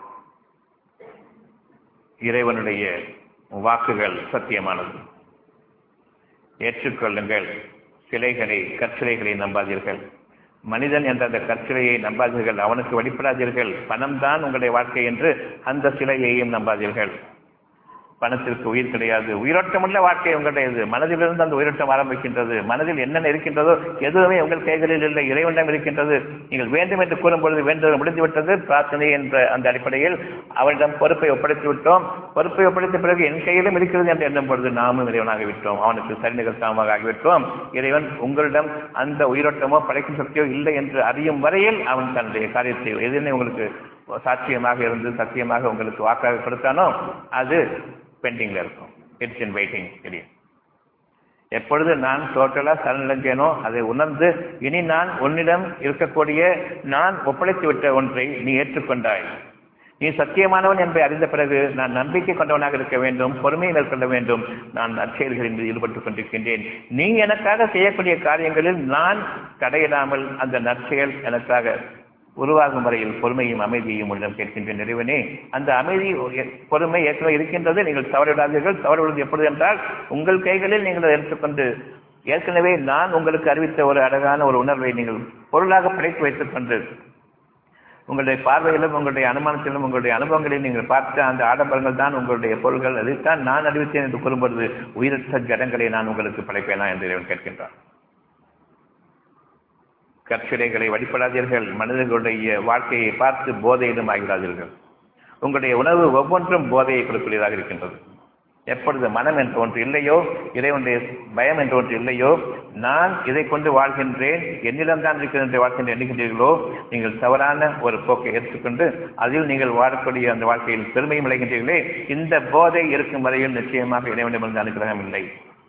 இறைவனுடைய வாக்குகள் சத்தியமானது ஏற்றுக்கொள்ளுங்கள் சிலைகளை கற்சிலைகளை நம்பாதீர்கள் மனிதன் என்ற அந்த கற்சிலையை நம்பாதீர்கள் அவனுக்கு வழிபடாதீர்கள் பணம்தான் உங்களுடைய வாழ்க்கை என்று அந்த சிலையையும் நம்பாதீர்கள் பணத்திற்கு உயிர் கிடையாது உயிரோட்டமுள்ள வாழ்க்கை உங்களுடையது மனதிலிருந்து அந்த உயிரோட்டம் ஆரம்பிக்கின்றது மனதில் என்னென்ன இருக்கின்றதோ எதுவுமே உங்கள் கைகளில் இல்லை இறைவனிடம் இருக்கின்றது நீங்கள் வேண்டும் என்று கூறும் பொழுது வேண்டுதல் முடிந்துவிட்டது பிரார்த்தனை என்ற அந்த அடிப்படையில் அவரிடம் பொறுப்பை ஒப்படைத்து விட்டோம் பொறுப்பை ஒப்படைத்த பிறகு என் கையிலும் இருக்கிறது என்று எண்ணும் பொழுது நாமும் இறைவனாக விட்டோம் அவனுக்கு சரி நிகழ்த்தாமாக ஆகிவிட்டோம் இறைவன் உங்களிடம் அந்த உயிரோட்டமோ படைக்கும் சக்தியோ இல்லை என்று அறியும் வரையில் அவன் தன்னுடைய காரியத்தை எதுனே உங்களுக்கு சாட்சியமாக இருந்து சத்தியமாக உங்களுக்கு வாக்காக கொடுத்தானோ அது பெண்டிங்ல இருக்கும் இட்ஸ் இன் வெயிட்டிங் தெரியும் எப்பொழுது நான் டோட்டலா சரணடைஞ்சேனோ அதை உணர்ந்து இனி நான் உன்னிடம் இருக்கக்கூடிய நான் ஒப்படைத்து விட்ட ஒன்றை நீ ஏற்றுக்கொண்டாய் நீ சத்தியமானவன் என்பதை அறிந்த பிறகு நான் நம்பிக்கை கொண்டவனாக இருக்க வேண்டும் பொறுமையை மேற்கொள்ள வேண்டும் நான் நற்செயல்களின் மீது ஈடுபட்டுக் கொண்டிருக்கின்றேன் நீ எனக்காக செய்யக்கூடிய காரியங்களில் நான் தடையிடாமல் அந்த நற்செயல் எனக்காக உருவாகும் வரையில் பொறுமையும் அமைதியையும் உங்களிடம் கேட்கின்ற நிறைவனே அந்த அமைதி பொறுமை ஏற்கனவே இருக்கின்றது நீங்கள் தவறிவிடாதீர்கள் தவறுவிடுவது எப்பொழுது என்றால் உங்கள் கைகளில் நீங்கள் அதை எடுத்துக்கொண்டு ஏற்கனவே நான் உங்களுக்கு அறிவித்த ஒரு அழகான ஒரு உணர்வை நீங்கள் பொருளாக படைத்து வைத்துக் கொண்டு உங்களுடைய பார்வையிலும் உங்களுடைய அனுமானத்திலும் உங்களுடைய அனுபவங்களிலும் நீங்கள் பார்த்த அந்த ஆடம்பரங்கள் தான் உங்களுடைய பொருள்கள் அதைத்தான் நான் அறிவித்தேன் என்று கூறும்பொழுது உயிரற்ற ஜடங்களை நான் உங்களுக்கு படைப்பேனா என்று இறைவன் கேட்கின்றான் கற்சிலைகளை வழிபடாதீர்கள் மனிதர்களுடைய வாழ்க்கையை பார்த்து போதையிலும் ஆகிறாதீர்கள் உங்களுடைய உணவு ஒவ்வொன்றும் போதையை கொடுக்கக்கூடியதாக இருக்கின்றது எப்பொழுது மனம் என்று ஒன்று இல்லையோ இறைவனுடைய பயம் என்று ஒன்று இல்லையோ நான் இதை கொண்டு வாழ்கின்றேன் என்னிடம் தான் இருக்கிறது என்று வாழ்கின்ற எண்ணுகின்றீர்களோ நீங்கள் தவறான ஒரு போக்கை எடுத்துக்கொண்டு அதில் நீங்கள் வாழக்கூடிய அந்த வாழ்க்கையில் பெருமையும் விளைகின்றீர்களே இந்த போதை இருக்கும் வரையில் நிச்சயமாக இறைவனிடமிருந்து அனுகிரகம் இல்லை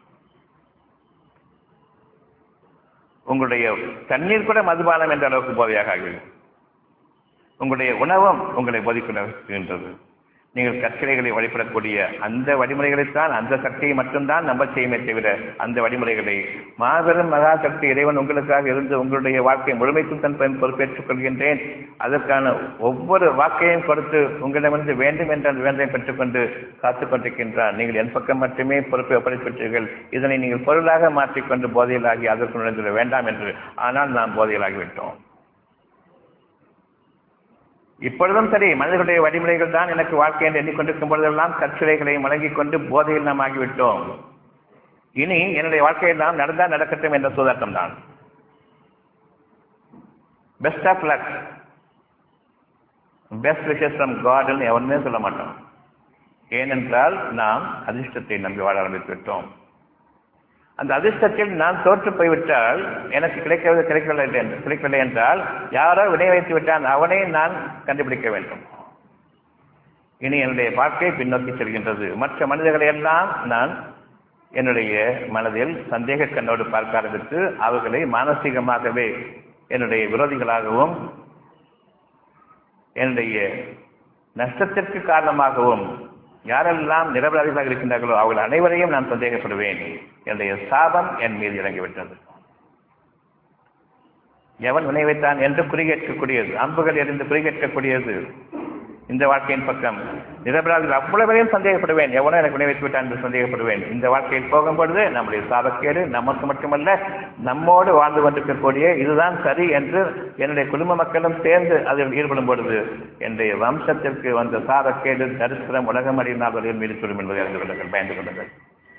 உங்களுடைய தண்ணீர் கூட மதுபானம் என்ற அளவுக்கு போதையாக ஆகிவிடும் உங்களுடைய உணவும் உங்களை போதிக்கொண்டிருக்கின்றது நீங்கள் கற்சிலைகளை வழிபடக்கூடிய அந்த வழிமுறைகளைத்தான் அந்த சக்தியை மட்டும்தான் நம்ப செய்யுமே தவிர அந்த வழிமுறைகளை மாபெரும் மகா சக்தி இறைவன் உங்களுக்காக இருந்து உங்களுடைய வாழ்க்கை முழுமைக்கும் தன் பயன் பொறுப்பேற்றுக் கொள்கின்றேன் அதற்கான ஒவ்வொரு வாக்கையும் கொடுத்து உங்களிடமிருந்து வேண்டும் என்ற அந்த வேண்டை பெற்றுக்கொண்டு காத்துக் கொண்டிருக்கின்றார் நீங்கள் என் பக்கம் மட்டுமே பொறுப்பை ஒப்படைத்துவிட்டீர்கள் இதனை நீங்கள் பொருளாக மாற்றிக்கொண்டு போதையிலாகி அதற்கு நுழைந்துவிட வேண்டாம் என்று ஆனால் நாம் போதையிலாகிவிட்டோம் இப்பொழுதும் சரி மனிதர்களுடைய வழிமுறைகள் தான் எனக்கு வாழ்க்கை என்று எண்ணிக்கொண்டிருக்கும் பொழுதெல்லாம் கற்சிலைகளை வழங்கிக் கொண்டு போதையில் நாம் ஆகிவிட்டோம் இனி என்னுடைய வாழ்க்கையெல்லாம் நடந்தால் நடக்கட்டும் என்ற சூதாட்டம் தான் best of luck best wishes from காட்னு எவனுமே சொல்ல மாட்டோம் ஏனென்றால் நாம் அதிர்ஷ்டத்தை நம்பி வாழ ஆரம்பித்து விட்டோம் அந்த அதிர்ஷ்டத்தில் நான் தோற்று போய்விட்டால் எனக்கு கிடைக்கவில்லை கிடைக்கவில்லை என்று- கிடைக்கவில்லை என்றால் யாரோ வினை வைத்து விட்டான் அவனை நான் கண்டுபிடிக்க வேண்டும் இனி என்னுடைய வாழ்க்கை பின்னோக்கி செல்கின்றது மற்ற மனிதர்களை எல்லாம் நான் என்னுடைய மனதில் சந்தேக கண்ணோடு பார்க்க ஆரம்பித்து அவர்களை மானசீகமாகவே என்னுடைய விரோதிகளாகவும் என்னுடைய நஷ்டத்திற்கு காரணமாகவும் யாரெல்லாம் நிரபராதிகளாக இருக்கின்றார்களோ அவர்கள் அனைவரையும் நான் சந்தேகப்படுவேன் என்னுடைய சாபம் என் மீது இறங்கிவிட்டது எவன் வினை வைத்தான் என்று குறிகேட்கக்கூடியது அம்புகள் எறிந்து குறிகேட்கக்கூடியது இந்த வாழ்க்கையின் பக்கம் நிரபராதிகள் அவ்வளவையும் சந்தேகப்படுவேன் எவனோ எனக்கு வினை வைத்து விட்டான் என்று சந்தேகப்படுவேன் இந்த வாழ்க்கையில் போகும்பொழுது நம்முடைய சாபக்கேடு நமக்கு மட்டுமல்ல நம்மோடு வாழ்ந்து கொண்டிருக்கக்கூடிய இதுதான் சரி என்று என்னுடைய குடும்ப மக்களும் சேர்ந்து அதில் ஈடுபடும் பொழுது என்னுடைய வம்சத்திற்கு வந்த சாபக்கேடு தரிசனம் உலகம் அறியினார்கள் மீது சொல்லும் என்பதை அறிந்து கொள்ளுங்கள் பயந்து கொள்ளுங்கள்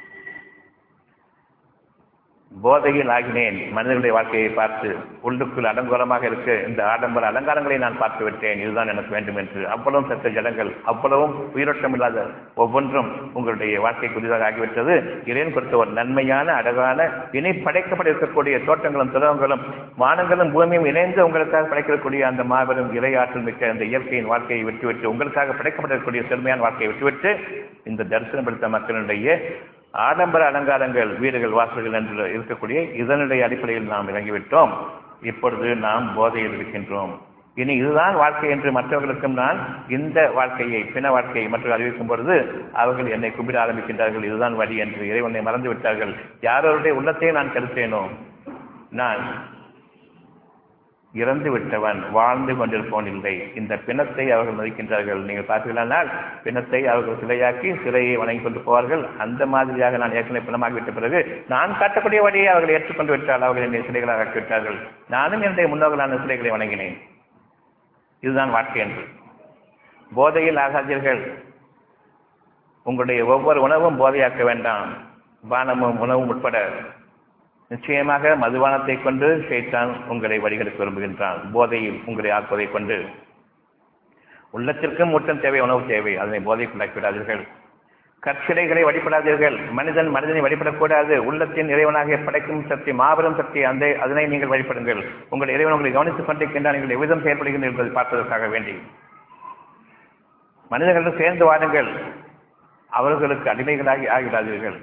போதையில் ஆகினேன் மனிதர்களுடைய வாழ்க்கையை பார்த்து உள்ளுக்குள் அலங்கோலமாக இருக்க இந்த ஆடம்பர அலங்காரங்களை நான் பார்த்து விட்டேன் இதுதான் எனக்கு வேண்டும் என்று அவ்வளவும் சத்த ஜடங்கள் அவ்வளவும் உயிரோட்டம் இல்லாத ஒவ்வொன்றும் உங்களுடைய வாழ்க்கை புதிதாக ஆகிவிட்டது இறைவன் கொடுத்த ஒரு நன்மையான அழகான இணை படைக்கப்பட இருக்கக்கூடிய தோட்டங்களும் துறவங்களும் வானங்களும் பூமியும் இணைந்து உங்களுக்காக படைக்கக்கூடிய அந்த மாபெரும் இறை ஆற்றல் மிக்க அந்த இயற்கையின் வாழ்க்கையை விட்டுவிட்டு உங்களுக்காக படைக்கப்படக்கூடிய செழுமையான வாழ்க்கையை விட்டுவிட்டு இந்த தரிசனம் படுத்த மக்களுடைய ஆடம்பர அலங்காரங்கள் வீடுகள் வாசல்கள் என்று இருக்கக்கூடிய இதனுடைய அடிப்படையில் நாம் இறங்கிவிட்டோம் இப்பொழுது நாம் போதையில் இருக்கின்றோம் இனி இதுதான் வாழ்க்கை என்று மற்றவர்களுக்கும் நான் இந்த வாழ்க்கையை பிண வாழ்க்கையை மற்றவர்கள் அறிவிக்கும் பொழுது அவர்கள் என்னை கும்பிட ஆரம்பிக்கின்றார்கள் இதுதான் வழி என்று இறைவனை மறந்து விட்டார்கள் யாரோருடைய உள்ளத்தையே நான் கருத்தேனோ நான் இறந்து விட்டவன் வாழ்ந்து கொண்டிருப்பவன் இல்லை இந்த பிணத்தை அவர்கள் மதிக்கின்றார்கள் நீங்கள் பார்த்தீர்களானால் பிணத்தை அவர்கள் சிலையாக்கி சிலையை வணங்கி கொண்டு போவார்கள் அந்த மாதிரியாக நான் ஏற்கனவே பிணமாகி விட்ட பிறகு நான் காட்டக்கூடிய வழியை அவர்கள் ஏற்றுக்கொண்டு விட்டால் அவர்கள் என்னை சிலைகளாக ஆக்கிவிட்டார்கள் நானும் என்னுடைய முன்னோர்களான சிலைகளை வணங்கினேன் இதுதான் வாழ்க்கை என்று போதையில் ஆகாதீர்கள் உங்களுடைய ஒவ்வொரு உணவும் போதையாக்க வேண்டாம் பானமும் உணவும் உட்பட நிச்சயமாக மதுபானத்தை கொண்டு ஷைத்தான் உங்களை வழிகெடுக்க விரும்புகின்றான் போதையில் உங்களை ஆக்குவதை கொண்டு உள்ளத்திற்கும் ஊட்டம் தேவை உணவு தேவை அதனை போதைக்குள்ளாக்கி விடாதீர்கள் கற்சிலைகளை வழிபடாதீர்கள் மனிதன் மனிதனை வழிபடக்கூடாது உள்ளத்தின் இறைவனாக படைக்கும் சக்தி மாபெரும் சக்தி அந்த அதனை நீங்கள் வழிபடுங்கள் உங்கள் இறைவன் உங்களை கவனித்துக் கொண்டிருக்கின்றால் நீங்கள் எவ்விதம் செயல்படுகின்றீர்கள் என்பதை பார்ப்பதற்காக வேண்டி மனிதர்கள் சேர்ந்து வாருங்கள் அவர்களுக்கு அடிமைகளாகி ஆகிவிடாதீர்கள்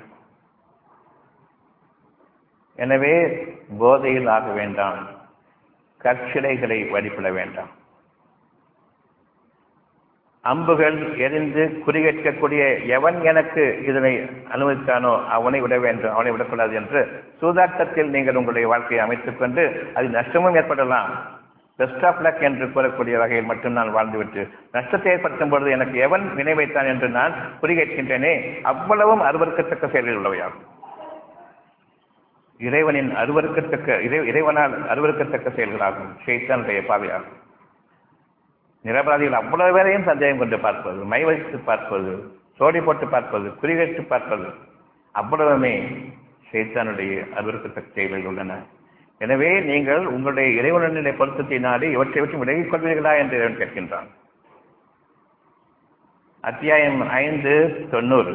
எனவே போதையில் ஆக வேண்டாம் கற்சிலைகளை வழிபட வேண்டாம் அம்புகள் எரிந்து குறிகேட்கக்கூடிய எவன் எனக்கு இதனை அனுமதித்தானோ அவனை விட வேண்டும் அவனை விடக்கூடாது என்று சூதாட்டத்தில் நீங்கள் உங்களுடைய வாழ்க்கையை அமைத்துக் கொண்டு அது நஷ்டமும் ஏற்படலாம் பெஸ்ட் ஆஃப் லக் என்று கூறக்கூடிய வகையில் மட்டும் நான் வாழ்ந்துவிட்டு நஷ்டத்தை ஏற்படுத்தும் பொழுது எனக்கு எவன் வினை வைத்தான் என்று நான் குறிகேட்கின்றேனே அவ்வளவும் அருவருக்கத்தக்க செயலில் உள்ளவையாகும் இறைவனின் அருவருக்கத்தக்க இறை இறைவனால் அருவருக்கத்தக்க செயல்களாகும் ஷெய்தானுடைய பாதையாகும் நிரபராதிகள் அவ்வளவு பேரையும் சந்தேகம் கொண்டு பார்ப்பது மை வைத்து பார்ப்பது சோடி போட்டு பார்ப்பது குறிவைத்து பார்ப்பது அவ்வளவுமே ஷேத்தானுடைய அருவருக்கத்தக்க செயல்கள் உள்ளன எனவே நீங்கள் உங்களுடைய இறைவனுடைய பொருத்தத்தை நாடி இவற்றை விட்டு விலகிக் கொள்வீர்களா என்று இறைவன் கேட்கின்றான் அத்தியாயம் ஐந்து தொண்ணூறு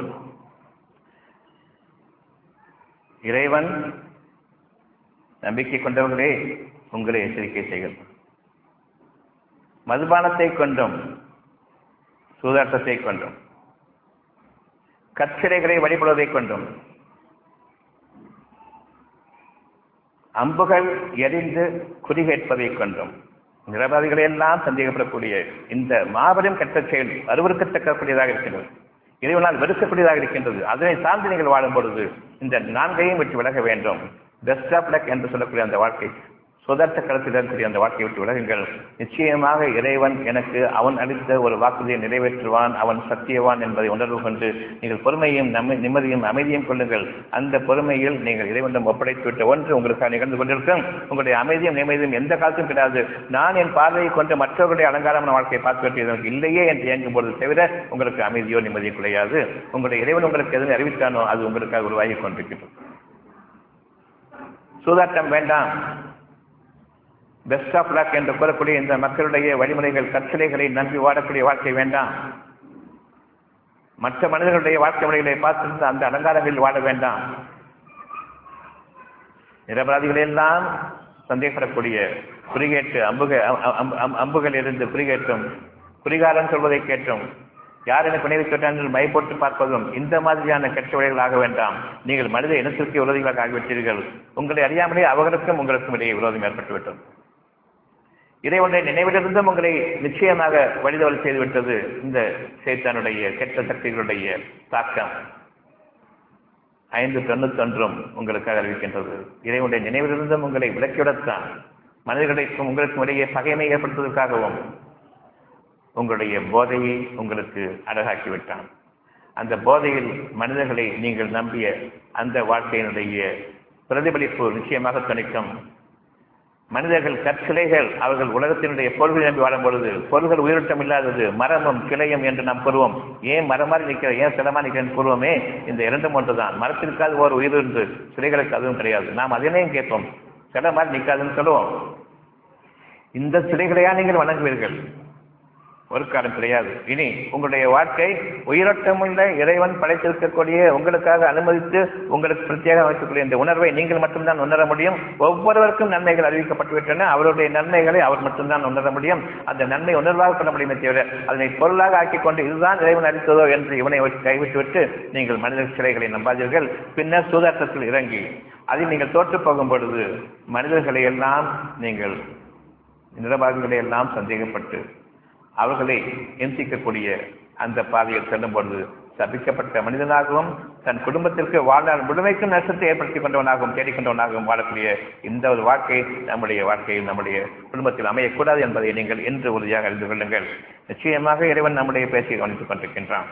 இறைவன் நம்பிக்கை கொண்டவர்களே உங்களை எச்சரிக்கை செய்கிறது மதுபானத்தை கொண்டும் சூதாட்டத்தை கொண்டும் கற்சிலைகளை வழிபடுவதை கொண்டும் அம்புகள் எரிந்து குறிகேட்பதை கொண்டும் நிரபராதிகளை எல்லாம் சந்தேகப்படக்கூடிய இந்த மாபெரும் கெட்ட செயல் அருவருக்கத்தக்கக்கூடியதாக இருக்கின்றது இறைவனால் வெறுக்கக்கூடியதாக இருக்கின்றது அதனை சார்ந்து நீங்கள் வாழும் பொழுது இந்த நான்கையும் விட்டு விலக வேண்டும் பெஸ்ட் ஆஃப் லக் என்று சொல்லக்கூடிய அந்த வாழ்க்கை சுதர்த்த களத்தில் கூடிய அந்த வாழ்க்கையை விட்டு விலகுங்கள் நிச்சயமாக இறைவன் எனக்கு அவன் அளித்த ஒரு வாக்குறுதியை நிறைவேற்றுவான் அவன் சத்தியவான் என்பதை உணர்வு கொண்டு நீங்கள் பொறுமையும் நம்ம நிம்மதியும் அமைதியும் கொள்ளுங்கள் அந்த பொறுமையில் நீங்கள் இறைவனிடம் ஒப்படைத்து விட்ட ஒன்று உங்களுக்காக நிகழ்ந்து கொண்டிருக்கும் உங்களுடைய அமைதியும் நிம்மதியும் எந்த காலத்தும் கிடையாது நான் என் பார்வையை கொண்டு மற்றவர்களுடைய அலங்காரமான வாழ்க்கையை பார்த்து வெற்றியதற்கு இல்லையே என்று இயங்கும் பொழுது தவிர உங்களுக்கு அமைதியோ நிம்மதியோ கிடையாது உங்களுடைய இறைவன் உங்களுக்கு எதுவும் அறிவித்தானோ அது உங்களுக்காக உருவாகி கொண்டிருக்கின்றது சூதாட்டம் வேண்டாம் பெஸ்ட் ஆஃப் லக் என்று கூறக்கூடிய இந்த மக்களுடைய வழிமுறைகள் கற்சிலைகளை நம்பி வாழக்கூடிய வாழ்க்கை வேண்டாம் மற்ற மனிதர்களுடைய வாழ்க்கை முறைகளை பார்த்திருந்த அந்த அலங்காரங்களில் வாழ வேண்டாம் நிரபராதிகள் எல்லாம் சந்தேகப்படக்கூடிய குறிகேட்டு அம்புக அம்புகள் இருந்து குறிகேட்டும் குறிகாரம் சொல்வதை கேட்டும் யார் எனக்கு நினைவு கேட்டால் மை போட்டு பார்ப்பதும் இந்த மாதிரியான கெட்ட விடைகள் ஆக வேண்டாம் நீங்கள் மனித இனத்திற்கு விரோதிகளாக ஆகிவிட்டீர்கள் உங்களை அறியாமலே அவர்களுக்கும் உங்களுக்கும் இடையே விரோதம் ஏற்பட்டுவிட்டது இறைவனுடைய நினைவிலிருந்தும் உங்களை நிச்சயமாக வழிதவல் செய்துவிட்டது இந்த சேத்தானுடைய கெட்ட சக்திகளுடைய தாக்கம் ஐந்து தொண்ணூத்தொன்றும் உங்களுக்காக அறிவிக்கின்றது இறைவனுடைய நினைவிலிருந்தும் உங்களை விலக்கிவிடத்தான் மனிதர்களுக்கும் உங்களுக்கும் இடையே பகைமை ஏற்படுத்துவதற்காகவும் உங்களுடைய போதையை உங்களுக்கு அழகாக்கிவிட்டான் அந்த போதையில் மனிதர்களை நீங்கள் நம்பிய அந்த வாழ்க்கையினுடைய பிரதிபலிப்பு நிச்சயமாக துணிக்கும் மனிதர்கள் கற்சிலைகள் அவர்கள் உலகத்தினுடைய பொருள்களை நம்பி வாழும் பொழுது பொருள்கள் உயிரோட்டம் இல்லாதது மரமும் கிளையும் என்று நாம் கூறுவோம் ஏன் மரமாறி நிற்கிற ஏன் சிலமா நிற்கிறேன் கூறுவோமே இந்த இரண்டும் ஒன்றுதான் மரத்திற்காது ஒரு உயிர் இருந்து சிலைகளுக்கு அதுவும் கிடையாது நாம் அதனையும் கேட்போம் சில மாதிரி நிற்காதுன்னு சொல்லுவோம் இந்த சிலைகளையா நீங்கள் வணங்குவீர்கள் ஒரு காலம் கிடையாது இனி உங்களுடைய வாழ்க்கை உயிரோட்டமுள்ள இறைவன் படைத்திருக்கக்கூடிய உங்களுக்காக அனுமதித்து உங்களுக்கு பிரத்யேகம் வைக்கக்கூடிய இந்த உணர்வை நீங்கள் மட்டும்தான் உணர முடியும் ஒவ்வொருவருக்கும் நன்மைகள் அறிவிக்கப்பட்டுவிட்டன அவருடைய நன்மைகளை அவர் மட்டும்தான் உணர முடியும் அந்த நன்மை உணர்வாக கொள்ள முடியுமே தவிர அதனை பொருளாக ஆக்கிக் கொண்டு இதுதான் இறைவன் அளித்ததோ என்று இவனை கைவிட்டுவிட்டு நீங்கள் மனித சிலைகளை நம்பாதீர்கள் பின்னர் சூதாட்டத்தில் இறங்கி அதில் நீங்கள் தோற்று போகும் பொழுது மனிதர்களை எல்லாம் நீங்கள் நிரபாதிகளை எல்லாம் சந்தேகப்பட்டு அவர்களை இம்சிக்கக்கூடிய அந்த பாதையில் செல்லும் பொழுது சபிக்கப்பட்ட மனிதனாகவும் தன் குடும்பத்திற்கு வாழ்நாள் முழுமைக்கும் நஷ்டத்தை ஏற்படுத்திக் கொண்டவனாகவும் தேடிக்கொண்டவனாகவும் வாழக்கூடிய இந்த ஒரு வாழ்க்கை நம்முடைய வாழ்க்கையில் நம்முடைய குடும்பத்தில் அமையக்கூடாது என்பதை நீங்கள் என்று உறுதியாக அறிந்து கொள்ளுங்கள் நிச்சயமாக இறைவன் நம்முடைய பேச்சை கவனித்துக் கொண்டிருக்கின்றான்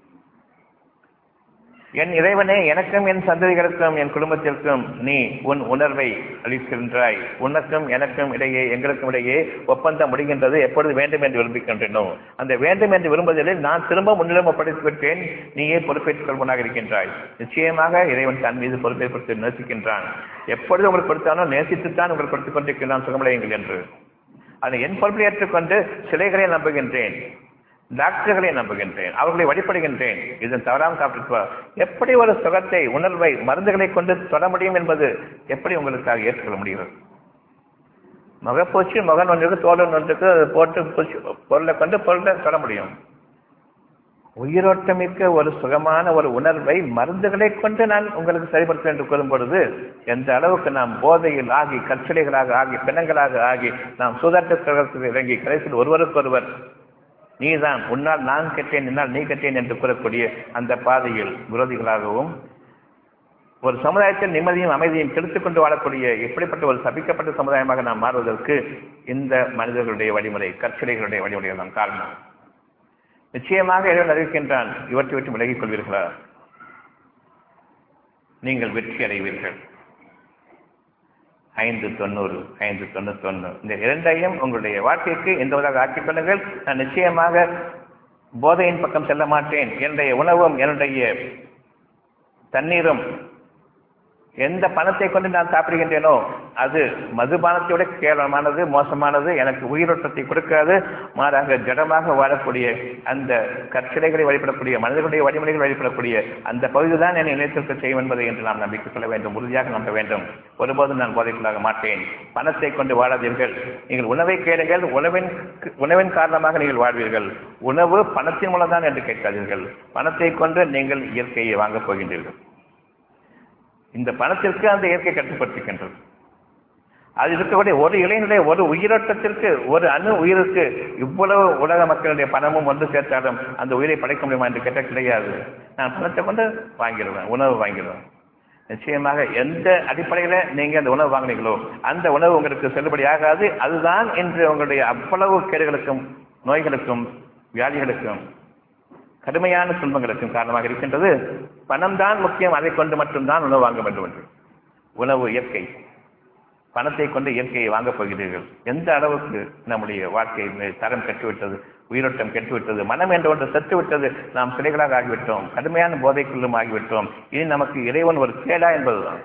என் இறைவனே எனக்கும் என் சந்ததிகளுக்கும் என் குடும்பத்திற்கும் நீ உன் உணர்வை அளிக்கின்றாய் உனக்கும் எனக்கும் இடையே எங்களுக்கும் இடையே ஒப்பந்தம் முடிகின்றது எப்பொழுது வேண்டும் என்று விரும்புகின்றனோ அந்த வேண்டும் என்று விரும்புவதில் நான் திரும்ப முன்னிடம் ஒப்படைத்து விட்டேன் நீயே பொறுப்பேற்றுக் கொள்வனாக இருக்கின்றாய் நிச்சயமாக இறைவன் தன் மீது பொறுப்பேற்படுத்தி நேசிக்கின்றான் எப்பொழுது உங்களுக்கு கொடுத்தானோ நேசித்துத்தான் உங்களுக்கு கொடுத்துக் கொண்டிருக்கிறான் சுகமடையுங்கள் என்று அதை என் பொறுப்பை ஏற்றுக்கொண்டு சிலைகளை நம்புகின்றேன் டாக்டர்களை நம்புகின்றேன் அவர்களை வழிபடுகின்றேன் இதன் தவறாமல் சாப்பிட்டு எப்படி ஒரு சுகத்தை உணர்வை மருந்துகளை கொண்டு தொட முடியும் என்பது எப்படி உங்களுக்காக ஏற்றுக்கொள்ள முடிகிறது முகப்பூச்சி முகன் ஒன்றுக்கு தோழன் ஒன்றுக்கு போட்டு பூச்சி பொருளை கொண்டு பொருளை தொட முடியும் உயிரோட்டமிக்க ஒரு சுகமான ஒரு உணர்வை மருந்துகளை கொண்டு நான் உங்களுக்கு சரிபடுத்த என்று கூறும் பொழுது எந்த அளவுக்கு நாம் போதையில் ஆகி கற்சிலைகளாக ஆகி பிணங்களாக ஆகி நாம் சூதாட்டத்தில் இறங்கி கடைசியில் ஒருவருக்கொருவர் நீதான் உன்னால் நான் கெட்டேன் என்னால் நீ கெட்டேன் என்று கூறக்கூடிய அந்த பாதையில் விரோதிகளாகவும் ஒரு சமுதாயத்தில் நிம்மதியும் அமைதியும் கெடுத்துக் கொண்டு வாழக்கூடிய எப்படிப்பட்ட ஒரு சபிக்கப்பட்ட சமுதாயமாக நாம் மாறுவதற்கு இந்த மனிதர்களுடைய வழிமுறை கற்சிலைகளுடைய வழிமுறைகள் தான் காரணம் நிச்சயமாக இறைவன் அறிவிக்கின்றான் இவற்றை விட்டு விலகிக் கொள்வீர்களா நீங்கள் வெற்றி அடைவீர்கள் ஐந்து தொண்ணூறு ஐந்து தொண்ணூத்தொன்று இந்த இரண்டையும் உங்களுடைய வாழ்க்கைக்கு எந்தவதாக ஆக்கிக் கொள்ளுங்கள் நான் நிச்சயமாக போதையின் பக்கம் செல்ல மாட்டேன் என்னுடைய உணவும் என்னுடைய தண்ணீரும் எந்த பணத்தை கொண்டு நான் சாப்பிடுகின்றேனோ அது மதுபானத்தை விட கேவலமானது மோசமானது எனக்கு உயிரோட்டத்தை கொடுக்காது மாறாக ஜடமாக வாழக்கூடிய அந்த கற்சிலைகளை வழிபடக்கூடிய மனிதர்களுடைய வழிமுறைகள் வழிபடக்கூடிய அந்த பகுதி தான் என்னை நினைத்திருக்க செய்யும் என்பதை என்று நாம் நம்பிக்கை கொள்ள வேண்டும் உறுதியாக நம்ப வேண்டும் ஒருபோதும் நான் போதைக்குள்ளாக மாட்டேன் பணத்தை கொண்டு வாழாதீர்கள் நீங்கள் உணவை கேளுங்கள் உணவின் உணவின் காரணமாக நீங்கள் வாழ்வீர்கள் உணவு பணத்தின் மூலம் தான் என்று கேட்காதீர்கள் பணத்தை கொண்டு நீங்கள் இயற்கையை வாங்கப் போகின்றீர்கள் இந்த பணத்திற்கு அந்த இயற்கை கட்டுப்படுத்துகின்றது அது இருக்கக்கூடிய ஒரு இளைஞருடைய ஒரு உயிரோட்டத்திற்கு ஒரு அணு உயிருக்கு இவ்வளவு உலக மக்களுடைய பணமும் வந்து சேர்த்தாலும் அந்த உயிரை படைக்க முடியுமா என்று கேட்டால் கிடையாது நான் பணத்தை கொண்டு வாங்கிடுவேன் உணவு வாங்கிடுவேன் நிச்சயமாக எந்த அடிப்படையில நீங்க அந்த உணவு வாங்கினீங்களோ அந்த உணவு உங்களுக்கு செல்லுபடி ஆகாது அதுதான் இன்று உங்களுடைய அவ்வளவு கேடுகளுக்கும் நோய்களுக்கும் வியாதிகளுக்கும் கடுமையான துன்பங்களுக்கும் காரணமாக இருக்கின்றது பணம் தான் முக்கியம் அதை கொண்டு மட்டும்தான் உணவு வாங்க வேண்டும் என்று உணவு இயற்கை பணத்தை கொண்டு இயற்கையை வாங்கப் போகிறீர்கள் எந்த அளவுக்கு நம்முடைய வாழ்க்கை தரம் கெட்டுவிட்டது உயிரோட்டம் கெட்டுவிட்டது மனம் என்ற ஒன்று செத்துவிட்டது நாம் சிலைகளாக ஆகிவிட்டோம் கடுமையான போதைக்குள்ளும் ஆகிவிட்டோம் இனி நமக்கு இறைவன் ஒரு கேடா என்பதுதான்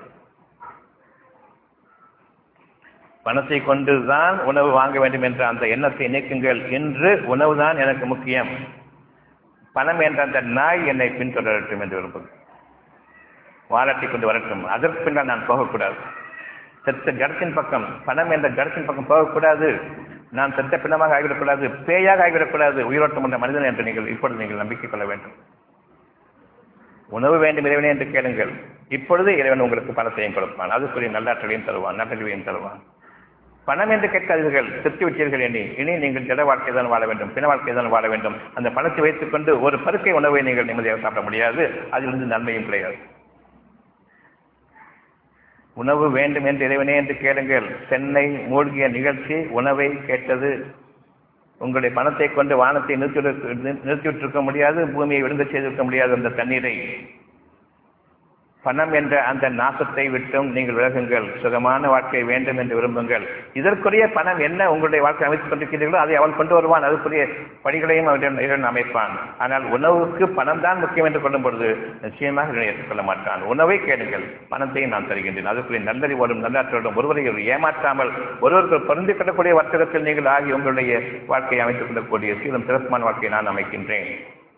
பணத்தை கொண்டுதான் உணவு வாங்க வேண்டும் என்ற அந்த எண்ணத்தை நீக்குங்கள் என்று உணவுதான் எனக்கு முக்கியம் பணம் என்ற அந்த நாய் என்னை பின்தொடரட்டும் என்று விரும்புகிறேன் வாழட்டி கொண்டு வரட்டும் அதற்கு பின்னால் நான் போகக்கூடாது செத்த ஜடத்தின் பக்கம் பணம் என்ற ஜடத்தின் பக்கம் போகக்கூடாது நான் செத்த பிணமாக ஆகிவிடக்கூடாது பேயாக ஆகிவிடக்கூடாது உயிரோட்டம் உள்ள மனிதன் என்று நீங்கள் இப்பொழுது நீங்கள் நம்பிக்கை கொள்ள வேண்டும் உணவு வேண்டும் இறைவனே என்று கேளுங்கள் இப்பொழுது இறைவன் உங்களுக்கு பணத்தையும் கொடுப்பான் அதுக்குரிய நல்லாற்றலையும் தருவான் நல்லறிவையும் தருவான் பணம் என்று கேட்காதீர்கள் செத்து விட்டீர்கள் எண்ணி இனி நீங்கள் ஜட வாழ்க்கை தான் வாழ வேண்டும் பிண வாழ்க்கை தான் வாழ வேண்டும் அந்த பணத்தை வைத்துக் கொண்டு ஒரு பருக்கை உணவை நீங்கள் நிம்மதியாக சாப்பிட முடியாது அதிலிருந்து நன்மையும் கிடையாது உணவு வேண்டும் என்று இறைவனே என்று கேளுங்கள் சென்னை மூழ்கிய நிகழ்ச்சி உணவை கேட்டது உங்களுடைய பணத்தை கொண்டு வானத்தை நிறுத்தி நிறுத்திவிட்டிருக்க முடியாது பூமியை விழுங்க செய்திருக்க முடியாது அந்த தண்ணீரை பணம் என்ற அந்த நாசத்தை விட்டும் நீங்கள் விலகுங்கள் சுகமான வாழ்க்கை வேண்டும் என்று விரும்புங்கள் இதற்குரிய பணம் என்ன உங்களுடைய வாழ்க்கை அமைத்துக் கொண்டிருக்கிறீர்களோ அதை அவன் கொண்டு வருவான் அதுக்குரிய படிகளையும் அவன் அமைப்பான் ஆனால் உணவுக்கு பணம் தான் முக்கியம் என்று கொள்ளும் பொழுது நிச்சயமாக இதனை ஏற்றுக்கொள்ள மாட்டான் உணவை கேளுங்கள் பணத்தையும் நான் தருகின்றேன் அதுக்குரிய நல்லறிவோடும் நல்லாற்றோடும் ஒருவரை ஏமாற்றாமல் ஒருவருக்கு பொருந்திக் கொள்ளக்கூடிய வர்த்தகத்தில் நீங்கள் ஆகி உங்களுடைய வாழ்க்கையை அமைத்துக் கொள்ளக்கூடிய சீலம் சிறப்பான வாழ்க்கையை நான் அமைக்கின்றேன்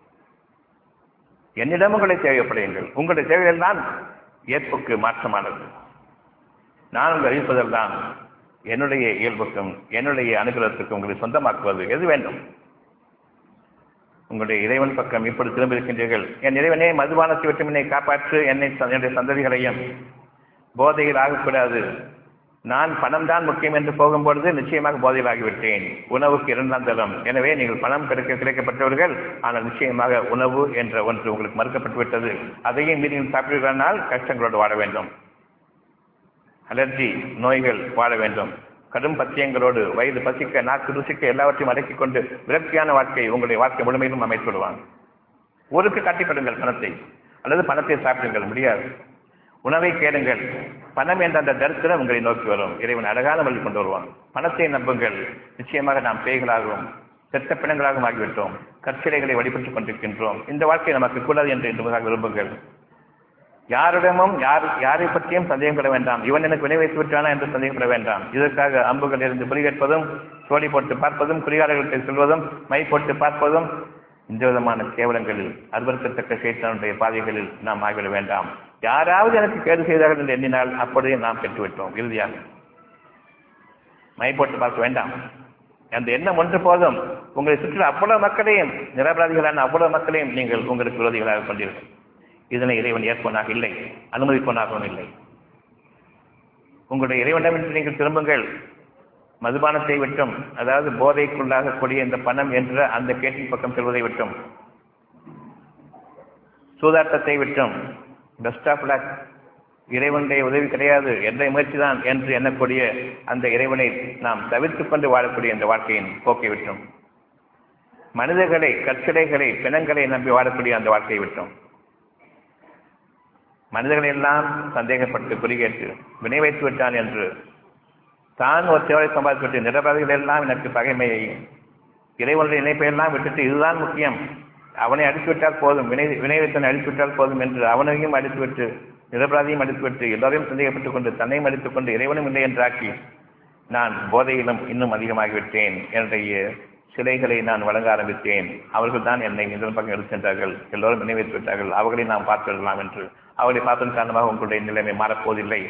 என்னிடம் உங்களை தேவைப்படுங்கள் உங்களுடைய தேவைகள் தான் ஏற்புக்கு மாற்றமானது நான் உங்களை அறிவிப்பதெல்லாம் என்னுடைய இயல்புக்கும் என்னுடைய அனுகிரகத்துக்கும் உங்களை சொந்தமாக்குவது எது வேண்டும் உங்களுடைய இறைவன் பக்கம் இப்படி திரும்பியிருக்கின்றீர்கள் என் இறைவனே மதுபானத்தை விட்டு என்னை காப்பாற்று என்னை என்னுடைய சந்ததிகளையும் போதையில் ஆகக்கூடாது நான் பணம் தான் முக்கியம் என்று போகும்பொழுது நிச்சயமாக போதையில் ஆகிவிட்டேன் உணவுக்கு இரண்டாம் தரம் எனவே நீங்கள் பணம் கிடைக்க கிடைக்கப்பட்டவர்கள் ஆனால் நிச்சயமாக உணவு என்ற ஒன்று உங்களுக்கு மறுக்கப்பட்டு விட்டது அதையும் மீறி சாப்பிடுவதனால் கஷ்டங்களோடு வாழ வேண்டும் அலர்ஜி நோய்கள் வாழ வேண்டும் கடும் பத்தியங்களோடு வயது பசிக்க நாக்கு ருசிக்க எல்லாவற்றையும் அடக்கிக் கொண்டு விரக்தியான வாழ்க்கை உங்களுடைய வாழ்க்கை முழுமையிலும் அமைத்து விடுவான் ஊருக்கு காட்டிப்படுங்கள் பணத்தை அல்லது பணத்தை சாப்பிடுங்கள் முடியாது உணவை கேளுங்கள் பணம் என்ற அந்த தரித்திரம் உங்களை நோக்கி வரும் இறைவன் அழகான வழி கொண்டு வருவான் பணத்தை நம்புங்கள் நிச்சயமாக நாம் பேய்களாகவும் செத்த பிணங்களாகவும் ஆகிவிட்டோம் கற்சிலைகளை வழிபட்டுக் கொண்டிருக்கின்றோம் இந்த வாழ்க்கை நமக்கு கூடாது என்று என்பதாக விரும்புங்கள் யாரிடமும் யார் யாரை பற்றியும் சந்தேகப்பட வேண்டாம் இவன் எனக்கு வினை வைத்து விட்டானா என்று சந்தேகப்பட வேண்டாம் இதற்காக அம்புகள் இருந்து புலி கேட்பதும் சோழி போட்டு பார்ப்பதும் குறியாளர்களுக்கு சொல்வதும் மை போட்டு பார்ப்பதும் இந்த விதமான கேவலங்களில் அருவருக்கத்தக்க சேத்தனுடைய பாதைகளில் நாம் ஆகிவிட வேண்டாம் யாராவது எனக்கு கேடு செய்தார்கள் என்று எண்ணினால் அப்படியே நாம் பெற்றுவிட்டோம் இறுதியாக மை போட்டு பார்க்க வேண்டாம் அந்த எண்ணம் ஒன்று போதும் உங்களை சுற்றி அவ்வளவு மக்களையும் நிரபராதிகளான அவ்வளவு மக்களையும் நீங்கள் உங்களுக்கு விரோதிகளாக கொண்டீர்கள் இதனை இறைவன் ஏற்பவனாக இல்லை அனுமதிப்பவனாகவும் இல்லை உங்களுடைய இறைவனிடம் நீங்கள் திரும்புங்கள் மதுபானத்தை விட்டும் அதாவது போதைக்குள்ளாக கூடிய இந்த பணம் என்ற அந்த கேட்டின் பக்கம் செல்வதை விட்டும் சூதாட்டத்தை விட்டும் பெஸ்ட் ஆஃப் லக் இறைவனுடைய உதவி கிடையாது என்ற முயற்சி தான் என்று எண்ணக்கூடிய அந்த இறைவனை நாம் தவிர்த்துக் கொண்டு வாழக்கூடிய இந்த வாழ்க்கையின் போக்கை விட்டோம் மனிதர்களை கற்சிலைகளை பிணங்களை நம்பி வாழக்கூடிய அந்த வாழ்க்கையை விட்டோம் மனிதர்களை எல்லாம் சந்தேகப்பட்டு குறிகேட்டு வினை வைத்து விட்டான் என்று தான் ஒரு தேவை சம்பாதித்து நிரபராதிகள் எல்லாம் எனக்கு பகைமையை இறைவனுடைய இணைப்பையெல்லாம் விட்டுட்டு இதுதான் முக்கியம் அவனை அடித்துவிட்டால் போதும் வினை வினை வைத்தனை அடித்துவிட்டால் போதும் என்று அவனையும் அடித்துவிட்டு நிரபராதியும் அடித்துவிட்டு எல்லோரையும் சந்தேகப்பட்டுக் கொண்டு தன்னையும் அடித்துக் கொண்டு இறைவனும் இல்லை என்றாக்கி நான் போதையிலும் இன்னும் அதிகமாகிவிட்டேன் என்னுடைய சிலைகளை நான் வழங்க ஆரம்பித்தேன் அவர்கள் தான் என்னை இதன் பக்கம் எடுத்து சென்றார்கள் எல்லோரும் நினைவைத்து விட்டார்கள் அவர்களை நாம் பார்த்து விடலாம் என்று அவர்களை பார்த்ததன் காரணமாக உங்களுடைய நிலைமை மாறப்போவதில்லை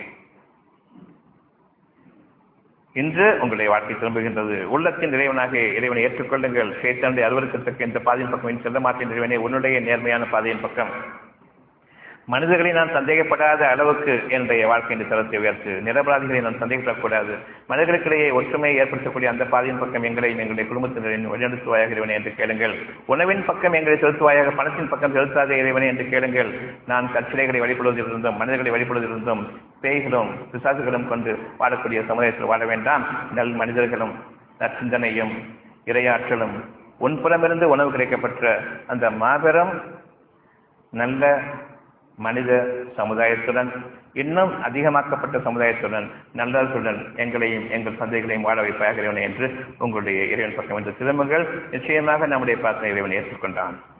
இன்று உங்களுடைய வாழ்க்கை திரும்புகின்றது உள்ளத்தின் இறைவனாக இறைவனை ஏற்றுக்கொள்ளுங்கள் சேத்தனுடைய அறுவருக்கத்தக்க இந்த பாதையின் பக்கம் செல்ல மாட்டேன் இறைவனே உன்னுடைய நேர்மையான பாதையின் பக்கம் மனிதர்களை நான் சந்தேகப்படாத அளவுக்கு என்னுடைய வாழ்க்கையின் தரத்தை உயர்த்து நிரபராதிகளை நான் சந்தேகப்படக்கூடாது மனிதர்களுக்கிடையே ஒற்றுமையை ஏற்படுத்தக்கூடிய அந்த பாதையின் பக்கம் எங்களையும் எங்களுடைய குடும்பத்தினரின் வழிநடத்துவாயாக இறைவனே என்று கேளுங்கள் உணவின் பக்கம் எங்களை செலுத்துவாயாக பணத்தின் பக்கம் செலுத்தாத இறைவனே என்று கேளுங்கள் நான் கற்சிலைகளை வழிபடுவதிலிருந்தும் மனிதர்களை வழிபடுவதிலிருந்தும் பேய்களும் பிசாசுகளும் கொண்டு வாழக்கூடிய சமுதாயத்தில் வாழ வேண்டாம் நல் மனிதர்களும் நற்சிந்தனையும் இரையாற்றலும் உன்புறமிருந்து உணவு கிடைக்கப்பட்ட அந்த மாபெரும் நல்ல மனித சமுதாயத்துடன் இன்னும் அதிகமாக்கப்பட்ட சமுதாயத்துடன் நல்லதுடன் எங்களையும் எங்கள் சந்தைகளையும் வாழ வைப்பாக இறைவனை என்று உங்களுடைய இறைவன் பக்கம் என்று திரும்புங்கள் நிச்சயமாக நம்முடைய பிரார்த்தனை இறைவன் ஏற்றுக்கொண்டான்